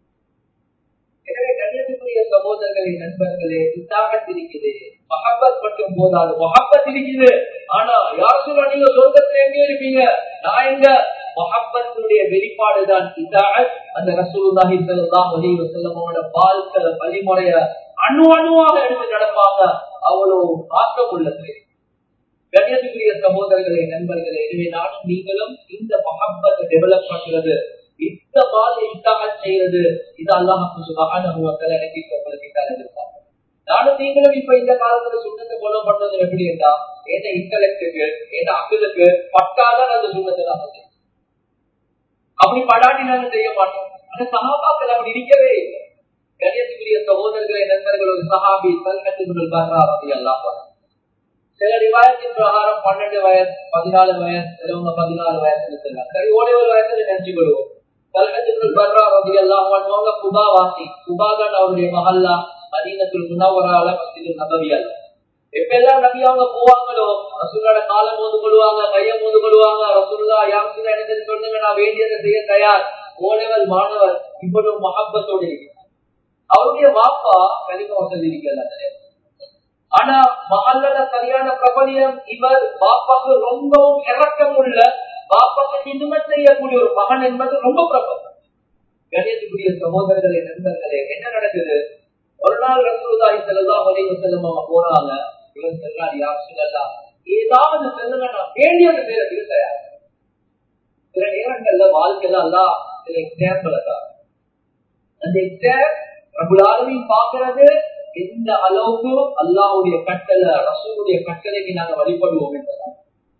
எனவே கண்ணியத்துக்குரிய சகோதரர்களே நண்பர்களே இத்தாகத் இருக்குது மஹப்பத் மட்டும் போதாது மஹப்பத் இருக்குது ஆனா யார் சொல்ல நீங்க சொர்க்கத்துல எங்க இருப்பீங்க நான் எங்க மஹப்பத்தினுடைய வெளிப்பாடுதான் இத்தாகத் அந்த ரசூலுல்லாஹி ஸல்லல்லாஹு அலைஹி வஸல்லமோட வாழ்க்கை வழிமுறைய அணு அணுவாக எடுத்து நடப்பாங்க அவ்வளவு மாற்றம் உள்ளது கண்ணியத்துக்குரிய சகோதரர்களே நண்பர்களே எனவே நானும் நீங்களும் இந்த மஹப்பத்தை டெவலப் பண்றது இந்த மாதிரி இதாக செய்யறது இது அல்லாஹு சுபஹானஹு வ தஆலா எனக்கு உங்களுக்கு தரதிருப்பாங்க நானும் நீங்களும் இப்ப இந்த காலத்துல சுண்ணத்தை ஃபாலோ பண்றது எப்படி என்றா என்ன இன்டலெக்டுக்கு என்ன அக்கலுக்கு பட்டாதான் அந்த சுண்ணத்தை நாம செய்யும் அப்படி படாட்டி நாங்க செய்ய மாட்டோம் ஆனா சகாபாக்கள் அப்படி இருக்கவே இல்லை கணியத்துக்குரிய சகோதரர்களை நண்பர்கள் ஒரு சஹாபி சல்கத்து பர்ரா ரதி அல்லாஹ் சில ரிவாயத்தின் பிரகாரம் பன்னெண்டு வயசு பதினாலு வயசு சிலவங்க பதினாலு வயசுல சொல்றாங்க சரி ஓடி ஒரு வயசுல நினைச்சு கொள்வோம் கல்கத்தின் பர்ரா ரதி அல்லாஹ் பண்ணுவாங்க குபா வாசி குபாதான் அவருடைய மகல்லா மதீனத்தில் முனவரால மஸ்ஜிது நபவியல் எப்பெல்லாம் நபி அவங்க போவாங்களோ ரசூலோட காலம் மோது கொள்வாங்க கைய மோது கொள்வாங்க ரசூல்லா யார் சொல்ல எனக்கு சொல்லுங்க நான் வேண்டியதை செய்ய தயார் ஓலைவல் மாணவர் இவ்வளவு மகப்பத்தோடு இருக்கிறார் அவருடைய வாப்பா கலிம வசதி இருக்கல ஆனா மகல்லல சரியான பிரபலியம் இவர் பாப்பாக்கு ரொம்பவும் இறக்கம் உள்ள பாப்பாக்கு இனிமை செய்யக்கூடிய ஒரு மகன் என்பது ரொம்ப பிரபலம் கணியத்துக்குரிய சகோதரர்களே நண்பர்களே என்ன நடக்குது ஒரு நாள் ரசூலுல்லாஹி ஸல்லல்லாஹு அலைஹி வஸல்லம் அவங்க போறாங்க இவன் சொல்றாரு யார் சொல்லலாம் ஏதாவது சொல்லுங்க நான் வேண்டியது செய்யறதுக்கு தயார் சில நேரங்கள்ல வாழ்க்கையில எல்லாம் சில எக்ஸாம்பிள் தான் அந்த எக்ஸாம் பிரபுலாலமையும் பாக்குறது எந்த அளவுக்கு அல்லாவுடைய கட்டளை ரசூலுடைய கட்டளைக்கு நாங்க வழிபடுவோம் என்பதான்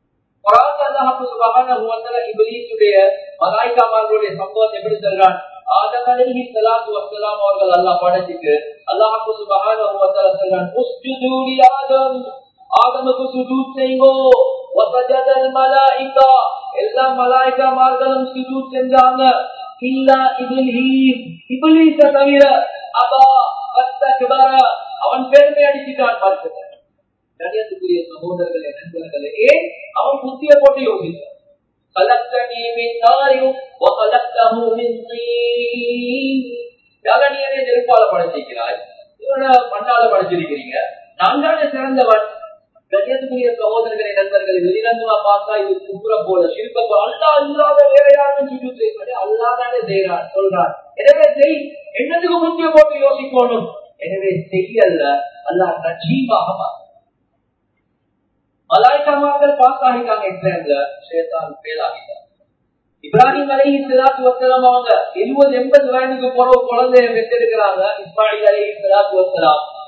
இபிலீசுடைய மலாய்க்காமார்களுடைய சம்பவத்தை எப்படி சொல்றான் ஆதம் அலைஹி ஸலாத்து வஸ்ஸலாம் அவர்கள் அல்லாஹ் படைச்சிட்டு அல்லாஹ் சுப்ஹானஹு வ தஆலா சொல்றான் உஸ்ஜுது லி ஆதம் ஆதமுக்கு சுஜூத் செய்யுங்கோ வஸஜதல் மலாயிகா எல்லா மலாயிகாமார்களும் சுஜூத் செஞ்சாங்க இல்லா இப்லீஸ் இப்லீஸ தவிர அபா வஸ்தக்பர அவன் பெருமை அடிச்சிட்டான் பார்த்துக்க கணியத்துக்குரிய சகோதரர்களே நண்பர்களே ஏன் அவன் புத்திய போட்டு யோசிச்சான் خلقتني من نار وخلقته من طين யாகனியனே நெருப்பால படைச்சிருக்கிறாய் இவன மண்ணால படைச்சிருக்கிறீங்க நான் தானே சிறந்தவன் கண்ணியத்துக்குரிய சகோதரர்களை நண்பர்களை வெளிநந்தமா பார்த்தா இது குப்புற போல சிறுக்க போல அல்லா இல்லாத வேற யாரும் சுஜு செய்வது அல்லா தானே செய்யறான் சொல்றான் எனவே செய் என்னத்துக்கு முக்கிய போட்டு யோசிக்கணும் எனவே செய்யல்ல அல்லா நஜீவாக மலாய்க்காமார்கள் பாஸ் ஆகிட்டாங்க எக்ஸாம்ல சேத்தான் ஃபெயில் ஆகிட்டாங்க இப்ராஹிம் அலி சிலாத்து வசலாம் அவங்க எழுபது எண்பது வயதுக்கு போற ஒரு குழந்தைய பெற்றெடுக்கிறாங்க இஸ்மாயில் அலி சிலாத்து வசலாம்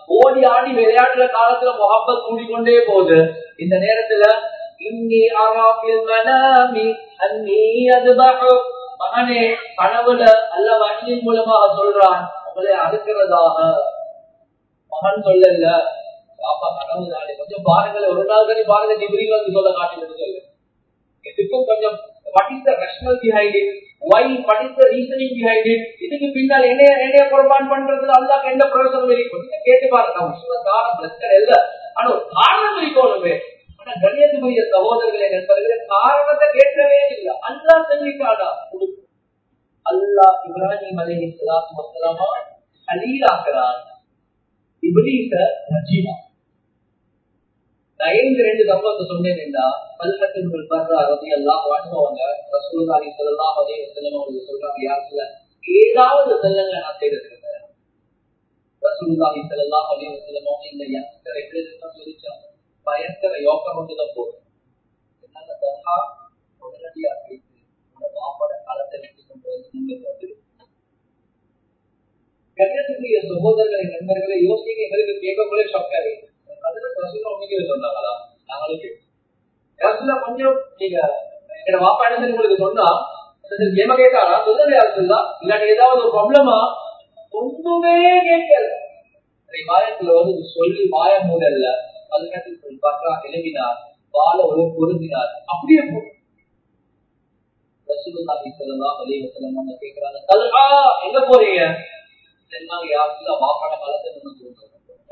ஓடி ஆடி விளையாடுற காலத்துல முகப்பத் கூடிக்கொண்டே போகுது இந்த நேரத்துல இன்னி அராபில் மனாமி அன்னி அதுபஹு மகனே கனவுல அல்ல வண்டியின் மூலமாக சொல்றான் உங்களை அறுக்கிறதாக மகன் சொல்லல பாப்பா கனவு தானே கொஞ்சம் பாருங்கள் ஒரு நாள் தானே பாருங்க ஜிபிரில் வந்து சொல்ல காட்டுறது சொல்லு இதுக்கும் கொஞ்சம் what is the rational behind it why what is the reasoning behind it இதுக்கு பின்னால் என்னைய என்னைய குர்பான் பண்றதுல அல்லாஹ் என்ன பிரயோசனம் இருக்கும் நீங்க கேட்டு பாருங்க முஸ்லிம் காரணம் பிரச்சனை இல்ல ஆனா ஒரு காரணம் இருக்கணுமே ஆனா கண்ணியத்துக்குரிய சகோதரர்களை நண்பர்களே காரணத்தை கேட்கவே இல்லை அல்லாஹ் சொல்லிட்டாடா அல்லாஹ் இப்ராஹிம் அலைஹி ஸலாத்து வஸலாமா ஹலீலாக்குறான் இப்லீஸ ரஜீமா நான் ஏன் இந்த ரெண்டு சம்பவத்தை சொன்னேன்னா பல்கத்தின் பர்றா ரதி எல்லாம் வாழ்ந்தவங்க ரசூலுல்லாஹி ஸல்லல்லாஹு அலைஹி வஸல்லம் அவங்க சொல்றாங்க யாருல ஏதாவது செல்லுங்க நான் தேடுறேன் ரசூலுல்லாஹி ஸல்லல்லாஹு அலைஹி வஸல்லம் அவங்க இந்த யங்ஸ்டர் எப்படி தான் சொல்லிச்சாங்க பயங்கர யோகம் வந்து தான் போதும் என்னால தஹா உடனடியா பேசி உங்க பாப்பாட காலத்தை வெட்டி கொண்டு வந்து முன்னுக்கு வந்து கண்ணியத்துக்குரிய சகோதரர்களை நண்பர்களை யோசிக்க எங்களுக்கு கேட்கக்குள்ளே ஷாக் ஆகி அதுல ரசூலா உண்மைக்கு சொன்னாங்களா நாங்களும் கேட்டோம் ரசூலா கொஞ்சம் நீங்க எங்க வாப்பா என்ன உங்களுக்கு சொன்னா கேம கேட்காரா சொல்லுங்க ரசூலா இல்லாட்டி ஏதாவது ஒரு ப்ராப்ளமா ஒண்ணுமே கேட்கல வாயத்துல வந்து சொல்லி வாய மூடல்ல அதுக்கடுத்து பக்கா எழுப்பினார் பால ஒரு பொருந்தினார் அப்படியே போகும் ரசூலுல்லாஹி ஸல்லல்லாஹு அலைஹி வஸல்லம் அவங்க கேக்குறாங்க தல்ஹா எங்க போறீங்க சொன்னாங்க யாருக்குள்ள வாப்பாட காலத்தை நம்ம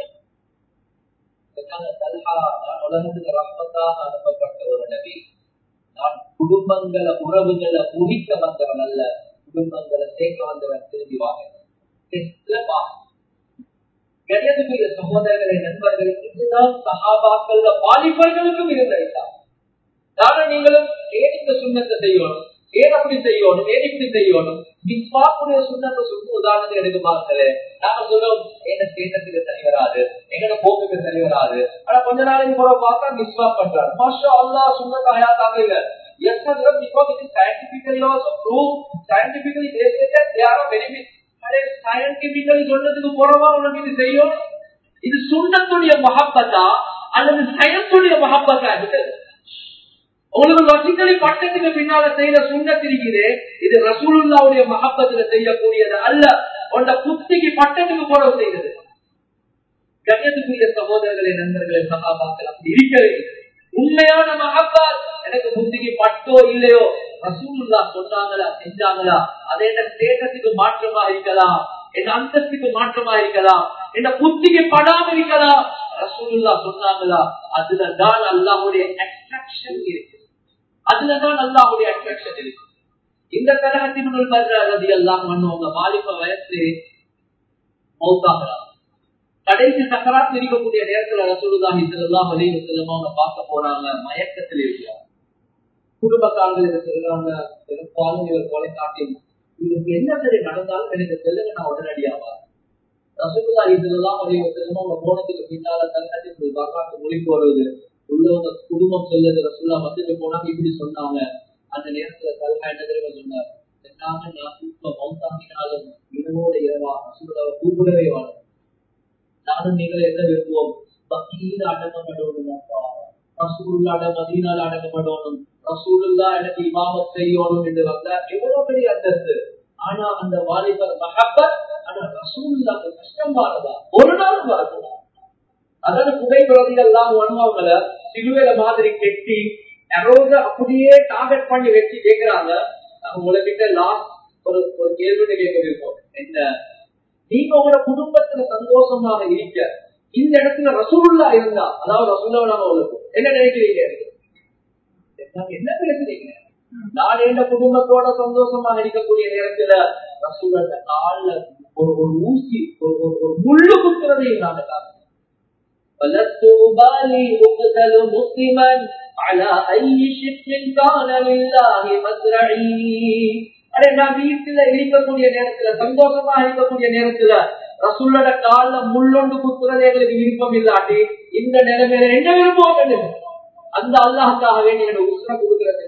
நான் உலகத்துக்கு ரஹ்மத்தாக அனுப்பப்பட்ட ஒரு நபி நான் குடும்பங்களை உறவுகளை முடிக்க வந்தவன் அல்ல குடும்பங்களை சேர்க்க வந்தவன் திரும்பி வாங்க கணியத்துக்குரிய சகோதரர்களை நண்பர்கள் இதுதான் சகாபாக்கள் வாலிபர்களுக்கும் இருந்த நானும் நீங்களும் ஏன் இந்த சுண்ணத்தை செய்யணும் ஏன் அப்படி செய்யணும் ஏன் இப்படி செய்யணும் மிஸ்வாக்குடைய சுண்ணத்தை சுண்ண உதாரணத்தை எடுக்க பார்க்கல நாம சொல்றோம் எங்க ஸ்டேட்டஸுக்கு சரி வராது எங்கட போக்குக்கு சரி வராது ஆனா கொஞ்ச நாளைக்கு போற பார்த்தா மிஸ்வாக் பண்றாரு மாஷா அல்லா சுண்ணத்தை ஹயாத்தாக இல்ல Yes, sir, because it is scientifically also proved, scientifically they say that they are a benefit. அதே சயின்டிபிக்கலி சொல்றதுக்கு போறவா உனக்கு இது செய்யும் இது சுண்ணத்துடைய மகப்பத்தா அல்லது சயின்ஸுடைய மகப்பத்தா இது உங்களுக்கு லாஜிக்கலி பட்டத்துக்கு பின்னால செய்யற சுண்ணத்திருக்குது இது ரசூலுல்லாவுடைய மகப்பத்துல செய்யக்கூடியது அல்ல உண்ட புத்திக்கு பட்டத்துக்கு போறவு செய்யறது கண்ணியத்துக்குரிய சகோதரர்களை நண்பர்களை சகாபாக்கள் அப்படி இருக்கவே உண்மையான மகப்பால் எனக்கு புத்திக்கு பட்டோ இல்லையோ ரசூலுல்லா சொன்னாங்களா செஞ்சாங்களா அது என்ன ஸ்டேட்டஸுக்கு மாற்றமா இருக்கலாம் என் அந்தஸ்துக்கு மாற்றமா இருக்கலாம் என்ன புத்திக்கு படாம இருக்கலாம் ரசூலுல்லா சொன்னாங்களா அதுலதான் அல்லாஹுடைய அட்ராக்ஷன் இருக்கு அதுலதான் அல்லாஹுடைய அட்ராக்ஷன் இருக்கு இந்த கலகத்தினுள் ரதி எல்லாம் பண்ணுவாங்க வாலிப வயசு மௌத்தாகிறாங்க கடைசி சக்கராத்து இருக்கக்கூடிய நேரத்துல ரசூலுல்லாஹி ஸல்லல்லாஹு அலைஹி வஸல்லம் அவங்க பார்க்க போறாங்க மயக்கத்தில் இருக்கிறாங்க குடும்பக்காரங்களுக்கு சொல்றாங்க பெரும்பாலும் இவர் கொலை காட்டி இவருக்கு என்ன சரி நடந்தாலும் எனக்கு சொல்லுங்க நான் உடனடியாவா ரசூலுல்லாஹி ஸல்லல்லாஹு அலைஹி வஸல்லம் அவங்க போனதுக்கு பின்னால தன்னத்தில் வரலாற்று மொழி போறது உள்ளவங்க குடும்பம் சொல்லுது ரசூல்லா வந்துட்டு போனாங்க இப்படி சொன்னாங்க அந்த நேரத்துல தல்கா என்ன தெரியுமா சொன்னார் சொன்னாங்க நான் இப்ப மௌத்தாங்கினாலும் இரவோட இரவா ரசூல்லாவை கூப்பிடவே வாழும் நானும் நீங்கள் என்ன விரும்புவோம் பக்தியில் அடங்கப்படணுமாப்பா ரசூல்லாட மதீனால அடங்கப்படணும் ரசூலுல்லா எனக்கு இமாமத் செய்யணும் என்று வந்தா எவ்வளவு பெரிய அந்தஸ்து ஆனா அந்த வாலிபர் மகப்பத் ஆனா ரசூலுல்லாக்கு கஷ்டம் வரதா ஒரு நாள் வரக்கூடாது அதாவது புகைப்பிரதிகள் எல்லாம் உணவங்களை சிலுவையில மாதிரி கெட்டி அரோத அப்படியே டார்கெட் பண்ணி வச்சு கேட்கிறாங்க நாங்க உங்ககிட்ட லாஸ்ட் ஒரு ஒரு கேள்வி கேட்க இருக்கோம் என்ன நீங்க உங்களோட குடும்பத்துல சந்தோஷமாக இருக்க இந்த இடத்துல ரசூல்லா இருந்தா அதாவது ரசூல்லா நாம உங்களுக்கு என்ன நினைக்கிறீங்க என்ன பேசுறீங்க நான் எந்த குடும்பத்தோட சந்தோஷமாக இருக்கக்கூடிய நேரத்துல ரசூலோட கால ஒரு ஒரு ஊசி ஒரு ஒரு முள்ளு குத்துறதையும் நாங்க காரணம் فلست أبالي أقتل مسلما على أي شق كان لله مزرعي அடே நான் வீட்டுல இருக்கக்கூடிய நேரத்துல சந்தோஷமா இருக்கக்கூடிய நேரத்துல ரசுல்லோட கால முள்ளொண்டு குத்துறது எங்களுக்கு விருப்பம் இல்லாட்டி இந்த நிலைமையில என்ன விரும்புவோம் அந்த அல்லாஹுக்காக வேண்டி எனக்கு உசுர கொடுக்கறது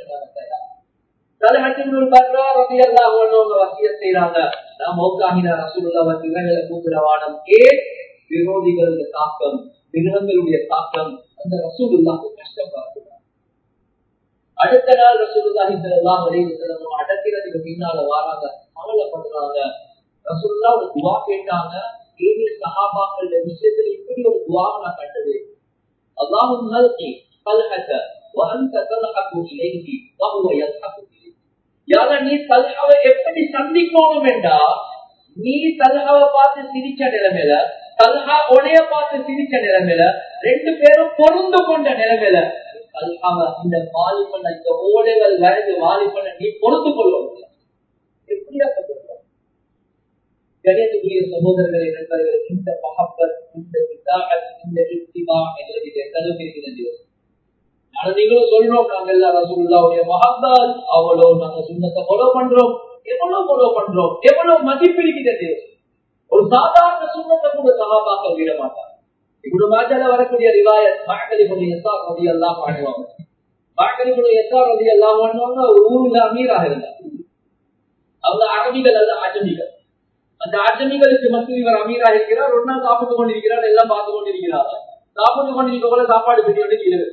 வசிய செய்யறாங்க நான் மௌக்காகின ரசூல்லா வந்து இளைஞர்களை கூப்பிட வாடம் ஏன் விரோதிகளுடைய தாக்கம் மிருகங்களுடைய தாக்கம் அந்த ரசூலுல்லாக்கு கஷ்டம் பார்க்கிறார் அடுத்த நாள் ரசூலுல்லாஹி ஸல்லல்லாஹு அலைஹி வஸல்லம் அடக்கிறதுக்கு பின்னால வராங்க கவலைப்படுறாங்க ரசூலுல்லா ஒரு துவா கேட்டாங்க ஏழு சஹாபாக்கள் விஷயத்துல இப்படி ஒரு துவாவை நான் கண்டது அல்லாஹும் நல்கி கல்ஹக وأنت تلحق إليه وهو يضحك إليك யார நீ தல்ஹாவை எப்படி சந்திக்கணும் என்றா நீ தல்ஹாவை பார்த்து சிரிச்ச நிலைமையில தல்ஹா உடைய பார்த்து சிரிச்ச நிலைமையில ரெண்டு பேரும் பொருந்து கொண்ட நிலைமையில தல்ஹாவை இந்த வாலிபண்ண இந்த ஓலைகள் வரைந்து வாலிபண்ண நீ பொறுத்து கொள்ளணும் எப்படியா கணியத்துக்குரிய சகோதரர்களை நண்பர்கள் இந்த மகப்பத் இந்த விதாகத் இந்த இத்திபா எங்களுக்கு எந்த அளவுக்கு இருக்கிறது ஆனா நீங்களும் சொல்றோம் நாங்க எல்லாம் ரசூலுல்லாவுடைய மகத்தால் அவ்வளவு நாங்க சுண்ணத்தை ஃபாலோ பண்றோம் எவ்வளவு ஃபாலோ பண்றோம் எவ்வளவு மதிப்பிருக்கிறது ஒரு சாதாரண சுண்ணத்தை கூட சகாபாக்கள் விட மாட்டாங்க இப்படி மாஜால வரக்கூடிய ரிவாயத் மாக்கலிபுடைய எஸ்ஆர் ரதி எல்லாம் பண்ணுவாங்க மாக்கலிபுடைய எஸ்ஆர் ரதி எல்லாம் பண்ணுவாங்க ஒரு ஊர்ல அமீராக இருந்தாங்க அவங்க அரபிகள் அல்ல அஜமிகள் அந்த அஜமிகளுக்கு மட்டும் இவர் அமீராக இருக்கிறார் ஒரு நாள் சாப்பிட்டு கொண்டிருக்கிறார் எல்லாம் பார்த்து கொண்டிருக்கிறார் சாப்பிட்டு கொண்டிருக்க போல சாப்பாடு பெரிய கீழே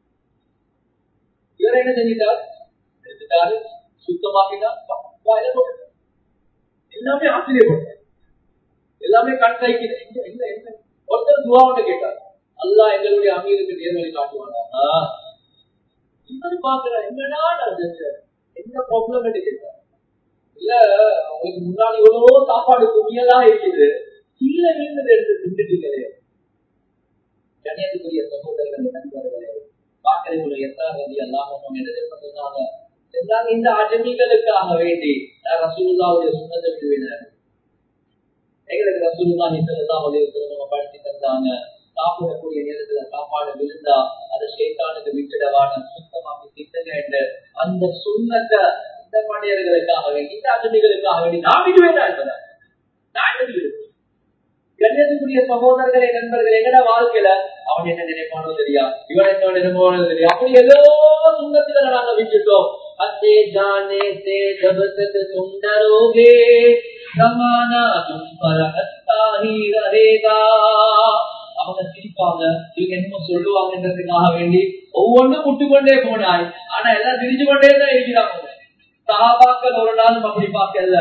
இவர் என்ன செஞ்சிட்டார் எடுத்துட்டாரு சுத்தமாக்கினார் வாயில போட்டுட்டார் எல்லாமே ஆச்சரியப்பட்டார் எல்லாமே கண் கைக்குது எங்க எங்க எங்க ஒருத்தர் துவாவோட கேட்டார் அல்லா எங்களுடைய அமீருக்கு நேர்வழி காட்டுவானா இன்னொரு பாக்குற என்னடா நடந்தது என்ன ப்ராப்ளம் கேட்டார் இல்ல உங்களுக்கு முன்னாடி எவ்வளவோ சாப்பாடு குமியலா இருக்குது கீழே விழுந்தது எடுத்து திண்டுட்டீங்களே கண்ணியத்துக்குரிய சகோதரர்களே நண்பர்களே வாக்களிப்புல எத்தாரதி அல்லாமல் சொன்னாங்க சொன்னாங்க இந்த அஜமிகளுக்காக வேண்டி நான் ரசூலுல்லாவுடைய சுண்ணத்தை விடுவினர் எங்களுக்கு ரசூலுல்லா நிசல்லாவுடைய நம்ம படுத்தி தந்தாங்க சாப்பிடக்கூடிய நேரத்துல சாப்பாடு விழுந்தா அதை சேத்தானுக்கு விட்டுடவான சுத்தமாக்கி திட்டுங்க என்று அந்த சுண்ணத்தை இந்த மனிதர்களுக்காக வேண்டி இந்த அஜமிகளுக்காக வேண்டி நான் விடுவேன் என்பதா நான் விடுவேன் கண்ணியத்துக்குரிய சகோதரர்களே நண்பர்கள் எங்கட வாழ்க்கையில அவன் என்ன நினைப்பானோ தெரியா இவன் என்ன நினைப்பானோ தெரியா அப்படி எல்லா சுண்ணத்துல நாங்க விட்டுட்டோம் அத்தே ஜானே சே ஜப் தக் தும் டரோகே ஜமானா தும் பர் ஹத்தா ஹி ரஹேகா அவங்க சிரிப்பாங்க இவங்க என்னமோ சொல்லுவாங்கன்றதுக்காக வேண்டி ஒவ்வொன்றும் முட்டுக்கொண்டே போனாய் ஆனா எல்லாம் சிரிச்சு கொண்டே தான் இருக்கிறாங்க சகாபாக்கள் ஒரு நாளும் அப்படி பார்க்கல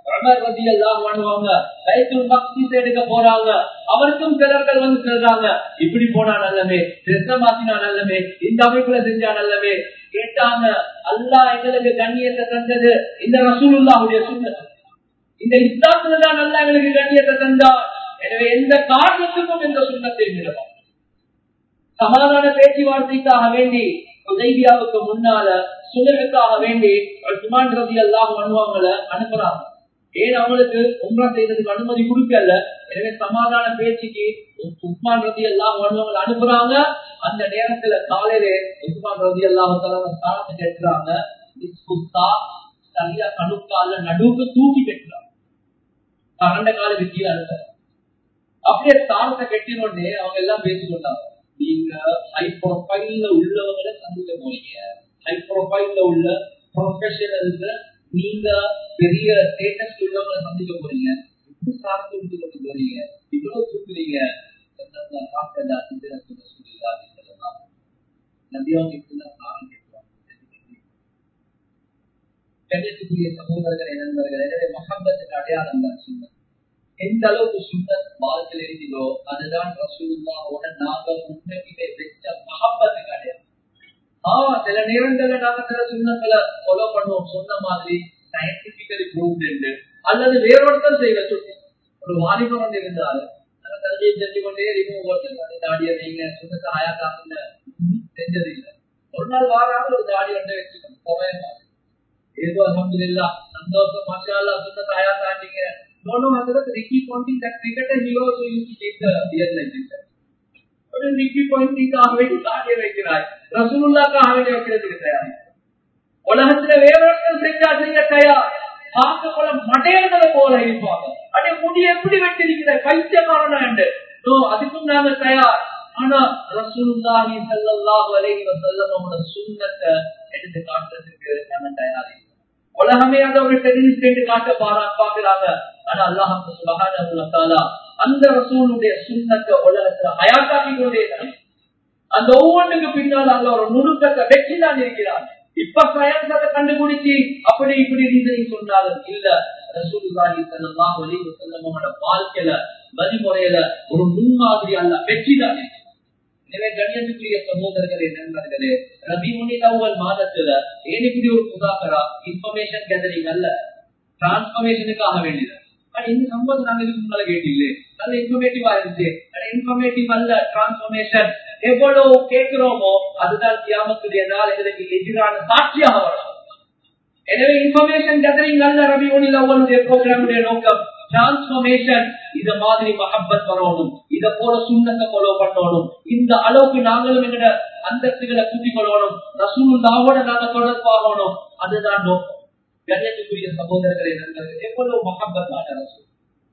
எடுக்க போறாங்க அவருக்கும் சிலர்கள் வந்து சொல்றாங்க இப்படி போனா நல்லமே ட்ரெஸ்ஸ மாத்தினா நல்லமே இந்த அமைப்புல செஞ்சா நல்லமே கேட்டாங்க அல்லா எங்களுக்கு கண்ணியத்தை தந்தது இந்த ரசூலுல்லாவுடைய சுண்ணத்து இந்த இஸ்லாத்துல தான் நல்லா எங்களுக்கு கண்ணியத்தை தந்தா எனவே எந்த காரணத்துக்கும் இந்த சுண்ணத்தை விடலாம் சமாதான பேச்சுவார்த்தைக்காக வேண்டி உதவியாவுக்கு முன்னால சுழலுக்காக வேண்டி சுமான் ரதி எல்லாம் பண்ணுவாங்கள அனுப்புறாங்க ஏன் அவங்களுக்கு உம்ரா செய்யறதுக்கு அனுமதி கொடுக்கல எனவே சமாதான பேச்சுக்கு உஸ்மான் ரதி எல்லாம் பண்ணுவாங்க அனுப்புறாங்க அந்த நேரத்துல காலையில உஸ்மான் ரதி எல்லாம் ஸ்தானத்தை கட்டுறாங்க சரியா கணுக்கால நடுவுக்கு தூக்கி கட்டுறாங்க கரண்ட காலுக்கு கீழே அனுப்புற அப்படியே ஸ்தானத்தை கட்டினோடனே அவங்க எல்லாம் பேசிக்கொண்டாங்க நீங்க ஹை ப்ரொஃபைல்ல உள்ளவங்களை சந்திக்க போறீங்க ஹை ப்ரொஃபைல்ல உள்ள ப்ரொஃபஷனல்ஸ் நீங்க பெரிய ஸ்டேட்டஸ் உள்ளவங்களை சந்திக்க போறீங்க இப்படி சார்ந்து விட்டு கொண்டு போறீங்க இவ்வளவு தூக்குறீங்க கண்ணியத்துக்குரிய சகோதரர்கள் நண்பர்கள் எனவே மகம்பத்துக்கு அடையாளம் தான் சொன்னது எந்த அளவுக்கு சுண்ணத் வாழ்க்கையில் இருந்ததோ அதுதான் ரசூலுல்லாவோட நாங்க முன்னகிட்ட வச்ச மகப்பத்து கிடையாது ஆஹ் சில நேரங்கள்ல நாங்க சில சுண்ணங்களை ஃபாலோ பண்ணுவோம் சொன்ன மாதிரி சயின்டிபிக்கலி ப்ரூவ்ட் என்று அல்லது வேறொருத்தர் செய்ய சொல்லி ஒரு வாலிபர் வந்து இருந்தாரு நாங்க தந்தையை தெரிஞ்சு கொண்டே ரிமூவ் போட்டு தாடிய வைங்க சுண்ணத்தை ஆயா காசுல செஞ்சது இல்லை ஒரு நாள் வாராக ஒரு தாடி வந்து வச்சுக்கணும் கோவம் ஏதோ அலமதுல்லா சந்தோஷம் மாஷா அல்லா சுண்ணத்தை ஆயா காட்டிங்க No, no, Hazrat, Ricky Ponting, that cricketer, he also used to take the beer like this. ஒரு ரிக்கி பாயிண்டிங்காக வேண்டி தாடிய வைக்கிறாய் ரசூலுல்லாக்காக வேண்டி வைக்கிறதுக்கு தயார் உலகத்துல வேறொருத்தர் செஞ்சா செய்ய தயார் பார்க்க போல மடையர்களை போல இருப்பாங்க அதே முடி எப்படி வெட்டிருக்கிற பைத்தியக்காரனா என்று நோ அதுக்கும் நாங்க தயார் ஆனா ரசூலுல்லாஹி ஸல்லல்லாஹு அலைஹி வஸல்லம் அவரோட சுன்னத்தை எடுத்து காட்டுறதுக்கு நாங்க தயார் உலகமே அதை ஒரு டெரிஸ்ட் காட்ட பாரா பாக்குறாங்க ஆனா அல்லாஹ் சுபஹானஹு வ தஆலா அந்த ரசூலுடைய சுண்ணத்தை உலகத்துல ஹயாத்தாக்கி கொண்டே இருக்கிறான். அந்த ஒவ்வொன்றுக்கு பின்னால் அல்ல ஒரு நுணுக்கத்தை வெற்றி தான் இருக்கிறான் இப்ப சயின்ஸ் அதை கண்டுபிடிச்சு அப்படி இப்படி ரீசனிங் சொன்னாலும் இல்ல ரசூலுல்லாஹி ஸல்லல்லாஹு அலைஹி வஸல்லமோட வாழ்க்கையில வழிமுறையில ஒரு முன்மாதிரி அல்ல வெற்றி தான் இருக்கு. எனவே கண்ணியத்துக்குரிய சகோதரர்களே நண்பர்களே ரபிமுனில் அவ்வல் மாதத்துல ஏன் இப்படி ஒரு முதாக்கரா இன்ஃபர்மேஷன் கேதரிங் அல்ல டிரான்ஸ்பர்மேஷனுக்காக வேண்டியது ஆனா இந்த சம்பவம் நாங்க இதுக்கு முன்னால கேட்டீங்களே நல்ல இன்ஃபர்மேட்டிவா இருந்துச்சு ஆனா இன்ஃபர்மேட்டிவ் அல்ல டிரான்ஸ்பர்மேஷன் எவ்வளவு கேட்கிறோமோ அதுதான் கியாமத்துடைய நாள் எங்களுக்கு எதிரான சாட்சியாக வரும் எனவே இன்ஃபர்மேஷன் கேதரிங் அல்ல ரபிமுனில் அவ்வளுடைய ப்ரோக்ராமுடைய நோக்கம் டிரான்ஸ்பர்மேஷன் இத மாதிரி மஹப்பத் வரணும் இத போல சுண்ணத்தை ஃபாலோ பண்ணணும் இந்த அளவுக்கு நாங்களும் எங்கட அந்தஸ்துகளை கூட்டிக் கொள்ளணும் ரசூலுல்லாவோட நாங்க தொடர்பாகணும் அதுதான் நோக்கம் கண்ணியத்துக்குரிய சகோதரர்களை நண்பர்கள் எவ்வளவு மஹப்பத்தான ரசூல்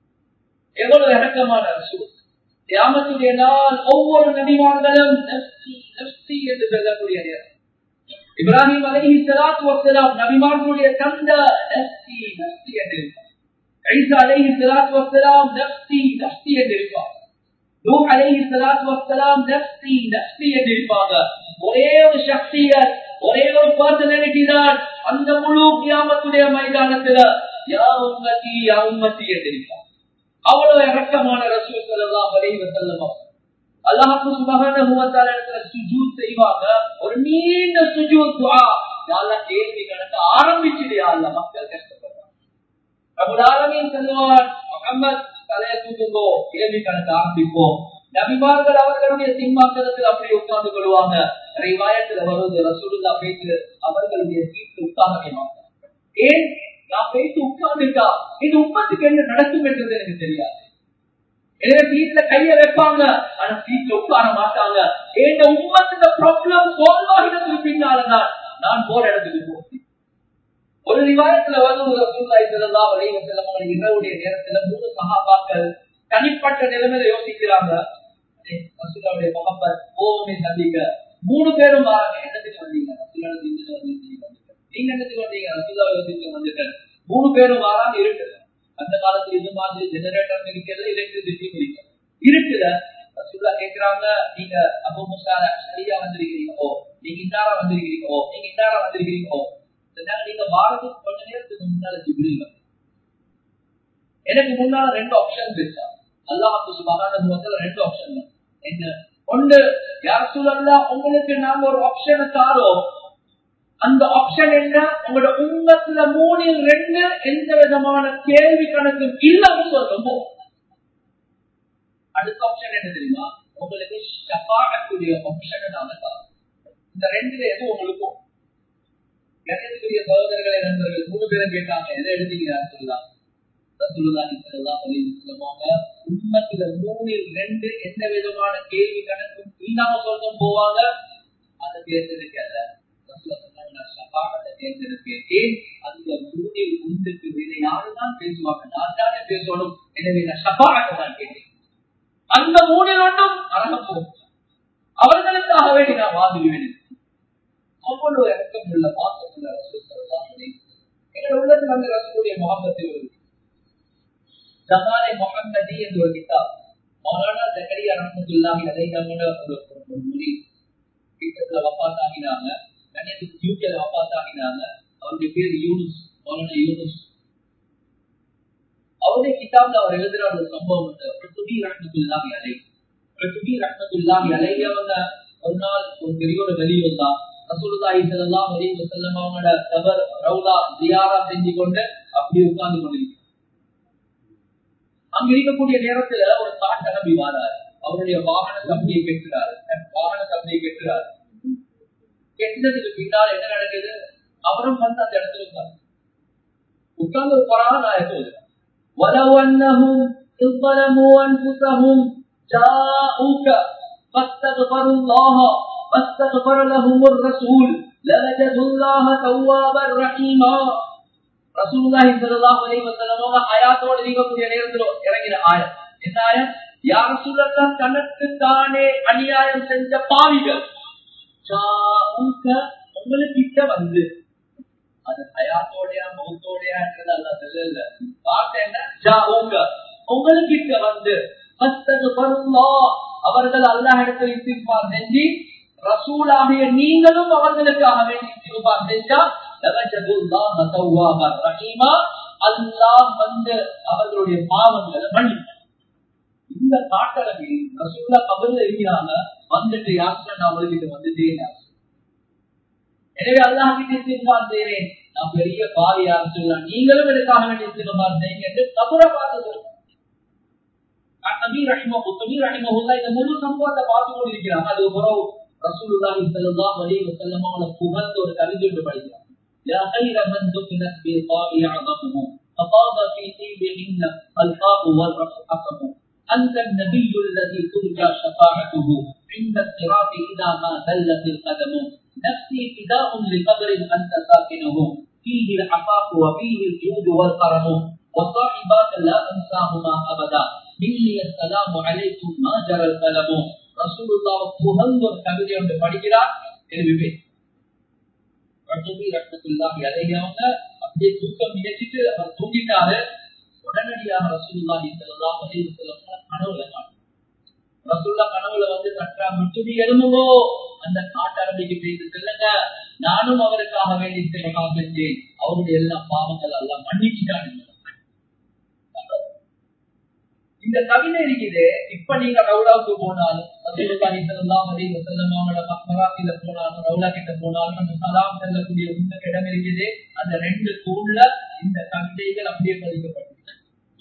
எவ்வளவு இறக்கமான ரசூல் தியாமத்துடைய நாள் ஒவ்வொரு நபிமார்களும் நப்சி நப்சி என்று சொல்லக்கூடிய நேரம் இப்ராஹிம் அலைஹி ஸலாத்து வஸலாம் நபிமார்களுடைய தந்த நப்சி நப்சி என்று இருப்பார் ஈசா அலைஹி ஸலாத்து வஸலாம் நப்சி நப்சி என்று இருப்பார் நூஹ் அலைஹி ஸலாத்து வஸலாம் நப்சி நப்சி என்று இருப்பாங்க ஒரே ஒரு சக்தியர் ஒரே ஒரு பர்சனாலிட்டி தான் அந்த முழு கியாமத்துடைய மைதானத்துல யா உம்மதி யா உம்மதி என்று இருப்பார் அவ்வளவு இறக்கமான ரசூல் ஸல்லல்லாஹு அலைஹி வஸல்லம் அல்லாஹ்வு சுப்ஹானஹு வ தஆலா இடத்துல சுஜூத் செய்வாங்க ஒரு நீண்ட சுஜூத் துஆ யா அல்லாஹ் கேள்வி கணக்கு ஆரம்பிச்சிடு யா அல்லாஹ் மக்கள் கஷ்டப்படுறாங்க ரபுல் ஆலமீன் சொல்லுவார் முஹம்மத் தலையை தூக்குங்கோ கேள்வி கணக்கு ஆரம்பிப்போம் நபிமார்கள் அவர்களுடைய சிம்மாசனத்தில் அப்படி உட்கார்ந்து கொள்வாங்க ரிவாயத்துல வருவது ரசூலுல்லா பேச்சு அவர்களுடைய சீட்டு உட்காரவே மாட்டாங்க ஏன் நான் பேசி உட்கார்ந்துட்டா இது உண்மத்துக்கு என்ன நடக்கும் என்றது எனக்கு தெரியாது எனவே சீட்ல கைய வைப்பாங்க ஆனா சீட்ல உட்கார மாட்டாங்க எங்க உண்மத்துல ப்ராப்ளம் சால்வ் ஆகினதுக்கு பின்னாலதான் நான் போற இடத்துக்கு போகிறேன் ஒரு ரிவாயத்துல வரும் ரசூலுல்லாஹி ஸல்லல்லாஹு அலைஹி வஸல்லம் இரவுடைய நேரத்துல மூணு சஹாபாக்கள் தனிப்பட்ட நிலைமையில யோசிக்கிறாங்க "ஏய், ரசூலுல்லாஹுடைய முகப்பத் கோவமே சந்திக்க மூணு பேரும் வராங்க என்னத்துக்கு வந்தீங்க ரசூலுல்லாஹ் இந்த வந்தீங்க நீங்க என்னத்துக்கு வந்தீங்க ரசூலுல்லாஹ் யோசிக்க வந்துட்டேன் மூணு பேரும் வராங்க இருக்குது அந்த காலத்துல இது மாதிரி ஜெனரேட்டர் இருக்கிறது எலக்ட்ரிசிட்டி இருக்கு இருக்குத ரசூலுல்லாஹ் கேக்குறாங்க நீங்க அபு முசார சரியா வந்திருக்கிறீங்க ஓ நீங்க இந்தாரா வந்திருக்கிறீங்க ஓ நீங்க இந்தாரா வந்திருக்கிறீங்க ஓ சொன்னாங்க, நீங்க வாரத்துக்கு கொஞ்ச நேரத்துக்கு முன்னால ஜிப்ரீல் வந்தார். எனக்கு முன்னால ரெண்டு ஆப்ஷன் இருக்கா அல்லாஹ் சுபகான ரெண்டு ஆப்ஷன் என்ன ஒன்று யார் சொல்லலாம் உங்களுக்கு நாங்க ஒரு ஆப்ஷனை தாரோம் அந்த ஆப்ஷன் என்ன உங்களோட உண்மத்துல மூணில் ரெண்டு எந்த விதமான கேள்வி கணக்கும் இல்லாம சொல்லுவோம் அடுத்த ஆப்ஷன் என்ன தெரியுமா உங்களுக்கு ஷபாகக்கூடிய ஆப்ஷனை நாங்க தாரோம் இந்த ரெண்டுல எது உங்களுக்கும் கணேசக்குரிய சகோதரர்களை நண்பர்கள் மூணு பேரும் கேட்டாங்க எதை எடுத்தீங்க சொல்லலாம் ரசூலுல்லாஹி ஸல்லல்லாஹு அலைஹி வஸல்லம் உம்மத்துல மூணில் ரெண்டு எந்த விதமான கேள்வி கணக்கும் இல்லாம சொல்லும் போவாங்க அதை தேர்ந்தெடுக்கல ரசூலுல்லாஹி சொன்னாங்க, நான் ஷஃபாஅத்தை தேர்ந்தெடுப்பேன் ஏன் அந்த மூணில் ஒன்றுக்கு வேற யாருதான் பேசுவாங்க நான் தானே பேசணும் எனவே நான் ஷஃபாஅத்தை தான் கேட்டேன் அந்த மூணில் ஒன்றும் அரங்கப்போம் அவர்களுக்காக வேண்டி நான் வாதிடுவேன் அவ்வளவு இறக்கம் உள்ள பாசம் உள்ள ரசூல் ஸல்லல்லாஹு அலைஹி வஸல்லம். எங்கள் உள்ளத்தில் அந்த ரசூலுடைய முகமத்தில் ஒரு ஜமாலே முகம்மதி என்ற ஒரு கிதாப் மௌலானா ஜக்கரியா ரஹ்மத்துல்லாஹி அலைஹி நம்மோட ஒரு ஒரு- ஒரு மொழி கிட்டத்துல வஃபாத் ஆகினாங்க கண்ணியத்துக்கு யூகேல வஃபாத் ஆகினாங்க அவருடைய பேர் யூனுஸ் மௌலானா யூனுஸ் அவருடைய கிதாப்ல அவர் எழுதுற ஒரு சம்பவம் உண்டு பிருத்துபி ரஹ்மத்துல்லாஹி அலைஹி பிருத்துபி ரஹ்மத்துல்லாஹி அலைஹி அவங்க ஒரு நாள் ஒரு பெரிய ஒரு வெளியே வந்தா ரசூலுல்லாஹி ஸல்லல்லாஹு அலைஹி வஸல்லம் அவங்களோட கபர் ரவுலா ஜியாரா செஞ்சு கொண்டு அப்படி உட்கார்ந்து கொண்டிருக்கிறார் அங்க இருக்கக்கூடிய நேரத்துல ஒரு காட்டு நபி வாரார் அவருடைய வாகனத்தை அப்படியே கெட்டுறாரு வாகனத்தை அப்படியே கெட்டுறாரு கெட்டதுக்கு பின்னால் என்ன நடக்குது அவரும் வந்து அந்த இடத்துல உட்கார்ந்து உட்கார்ந்து ஒரு குரான் ஆயத்து ஓதுறார். وَلَوْ أَنَّهُمْ إِذْ ظَلَمُوا أَنفُسَهُمْ جَاءُوكَ فَاسْتَغْفَرُوا اللَّهَ وَاسْتَغْفَرَ لَهُمُ الرَّسُولُ لَوَجَدُوا اللَّهَ تَوَّابًا رَحِيمًا ரசூலுல்லாஹி ஸல்லல்லாஹு அலைஹி வஸல்லம் அவங்க ஹயாத்தோட இருக்கக்கூடிய நேரத்துல இறங்கின ஆயம் என்ன ஆயம் யா ரசூலல்லாஹ் தனக்கு தானே அநியாயம் செஞ்ச பாவிகள் ஜாஊக உங்களுக்கிட்ட வந்து அது ஹயாத்தோடையா மௌத்தோடையான்றது அல்ல சொல்லல வார்த்தை என்ன ஜாஊக உங்களுக்கிட்ட வந்து அவர்கள் அல்லாஹ் இடத்தில் இஸ்திஃபார் செஞ்சு ரசூலாகிய நீங்களும் அவர்களுக்காக வேண்டி இஸ்திஃபார் செஞ்சா ரஹீமா அல்லாஹ் வந்து அவர்களுடைய பாவங்களை மன்னிப்பார் இந்த காட்டளவில் ரசூல்லா கபர்ல இருக்கிறாங்க வந்துட்டு யாருன்னா நான் அவர்கிட்ட வந்துட்டேன் எனவே அல்லாஹ் கிட்ட இஸ்திஃபார் செய்றேன் நான் பெரிய பாவி யார் சொல்லலாம் நீங்களும் எனக்காக வேண்டிய இஸ்திஃபார் செய்யுங்க என்று கபரை பார்த்து நபி ரஹிமஹு நபி ரஹிமஹுல்லா இந்த முழு சம்பவத்தை பார்த்து கொண்டிருக்கிறாங்க அது பிறகு ரசூலுல்லாஹி ஸல்லல்லாஹு அலைஹி வஸல்லம் அவங்கள புகழ்ந்து ஒரு கவிதை ஒன்று படிக்கிறாங்க யா خير من دفنت بالطاء عظمه فطاب في طيبهن الخاء والرحم أنت النبي الذي ترجى شفاعته عند الصراط إذا ما ذلت القدم نفسي فداء لقبر أنت ساكنه فيه العفاف وفيه الجود والكرم وصاحباك لا أنساهما أبدا மில்லி அஸ்ஸலாமு அலைக்கும் மா ஜரல் கலமு ரசூலுல்லாஹ் புகழ்ந்து ஒரு கவிதை ஒன்று படிக்கிறார் எழுதுவேன் ரசூலி ரஹ்மத்துல்லாஹி அலைஹி அவங்க அப்படியே தூக்கம் நினைச்சிட்டு அவர் தூங்கிட்டாரு உடனடியாக ரசூலுல்லாஹி ஸல்லல்லாஹு அலைஹி வஸல்லம் கனவுல ரசூல்லா கனவுல வந்து கற்றா முட்டுடி எழுமுகோ அந்த காட்டரபிக்கு பேசி செல்லுங்க நானும் அவருக்காக வேண்டி சேவகா செஞ்சேன் அவருடைய எல்லா பாவங்கள் எல்லாம் மன்னிச்சுட்டான் இந்த கவிதை இருக்குது இப்ப நீங்க ரவுலாவுக்கு போனாலும் மராத்தில போனாலும் ரவுலா கிட்ட போனாலும் அந்த சலாம் செல்லக்கூடிய உண்மை இடம் இருக்குது அந்த ரெண்டு தூண்ல இந்த கவிதைகள் அப்படியே பதிக்கப்பட்டிருக்க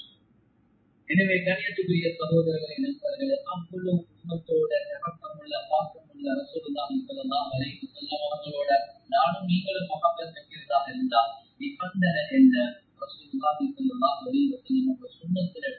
எனவே கணியத்துக்குரிய சகோதரர்களை நண்பர்களே அவ்வளவு குடும்பத்தோட இறக்கமுள்ள பாசமுள்ள ரசூலுல்லாஹி ஸல்லல்லாஹு அலைஹி வஸல்லம் அவர்களோட நானும் நீங்களும் மகப்பத் வைக்கிறதாக இருந்தால் நிபந்தனை என்ன ரசூலுல்லாஹி ஸல்லல்லாஹு அலைஹி வஸல்லம் அவங்க சுண்ணத்தில்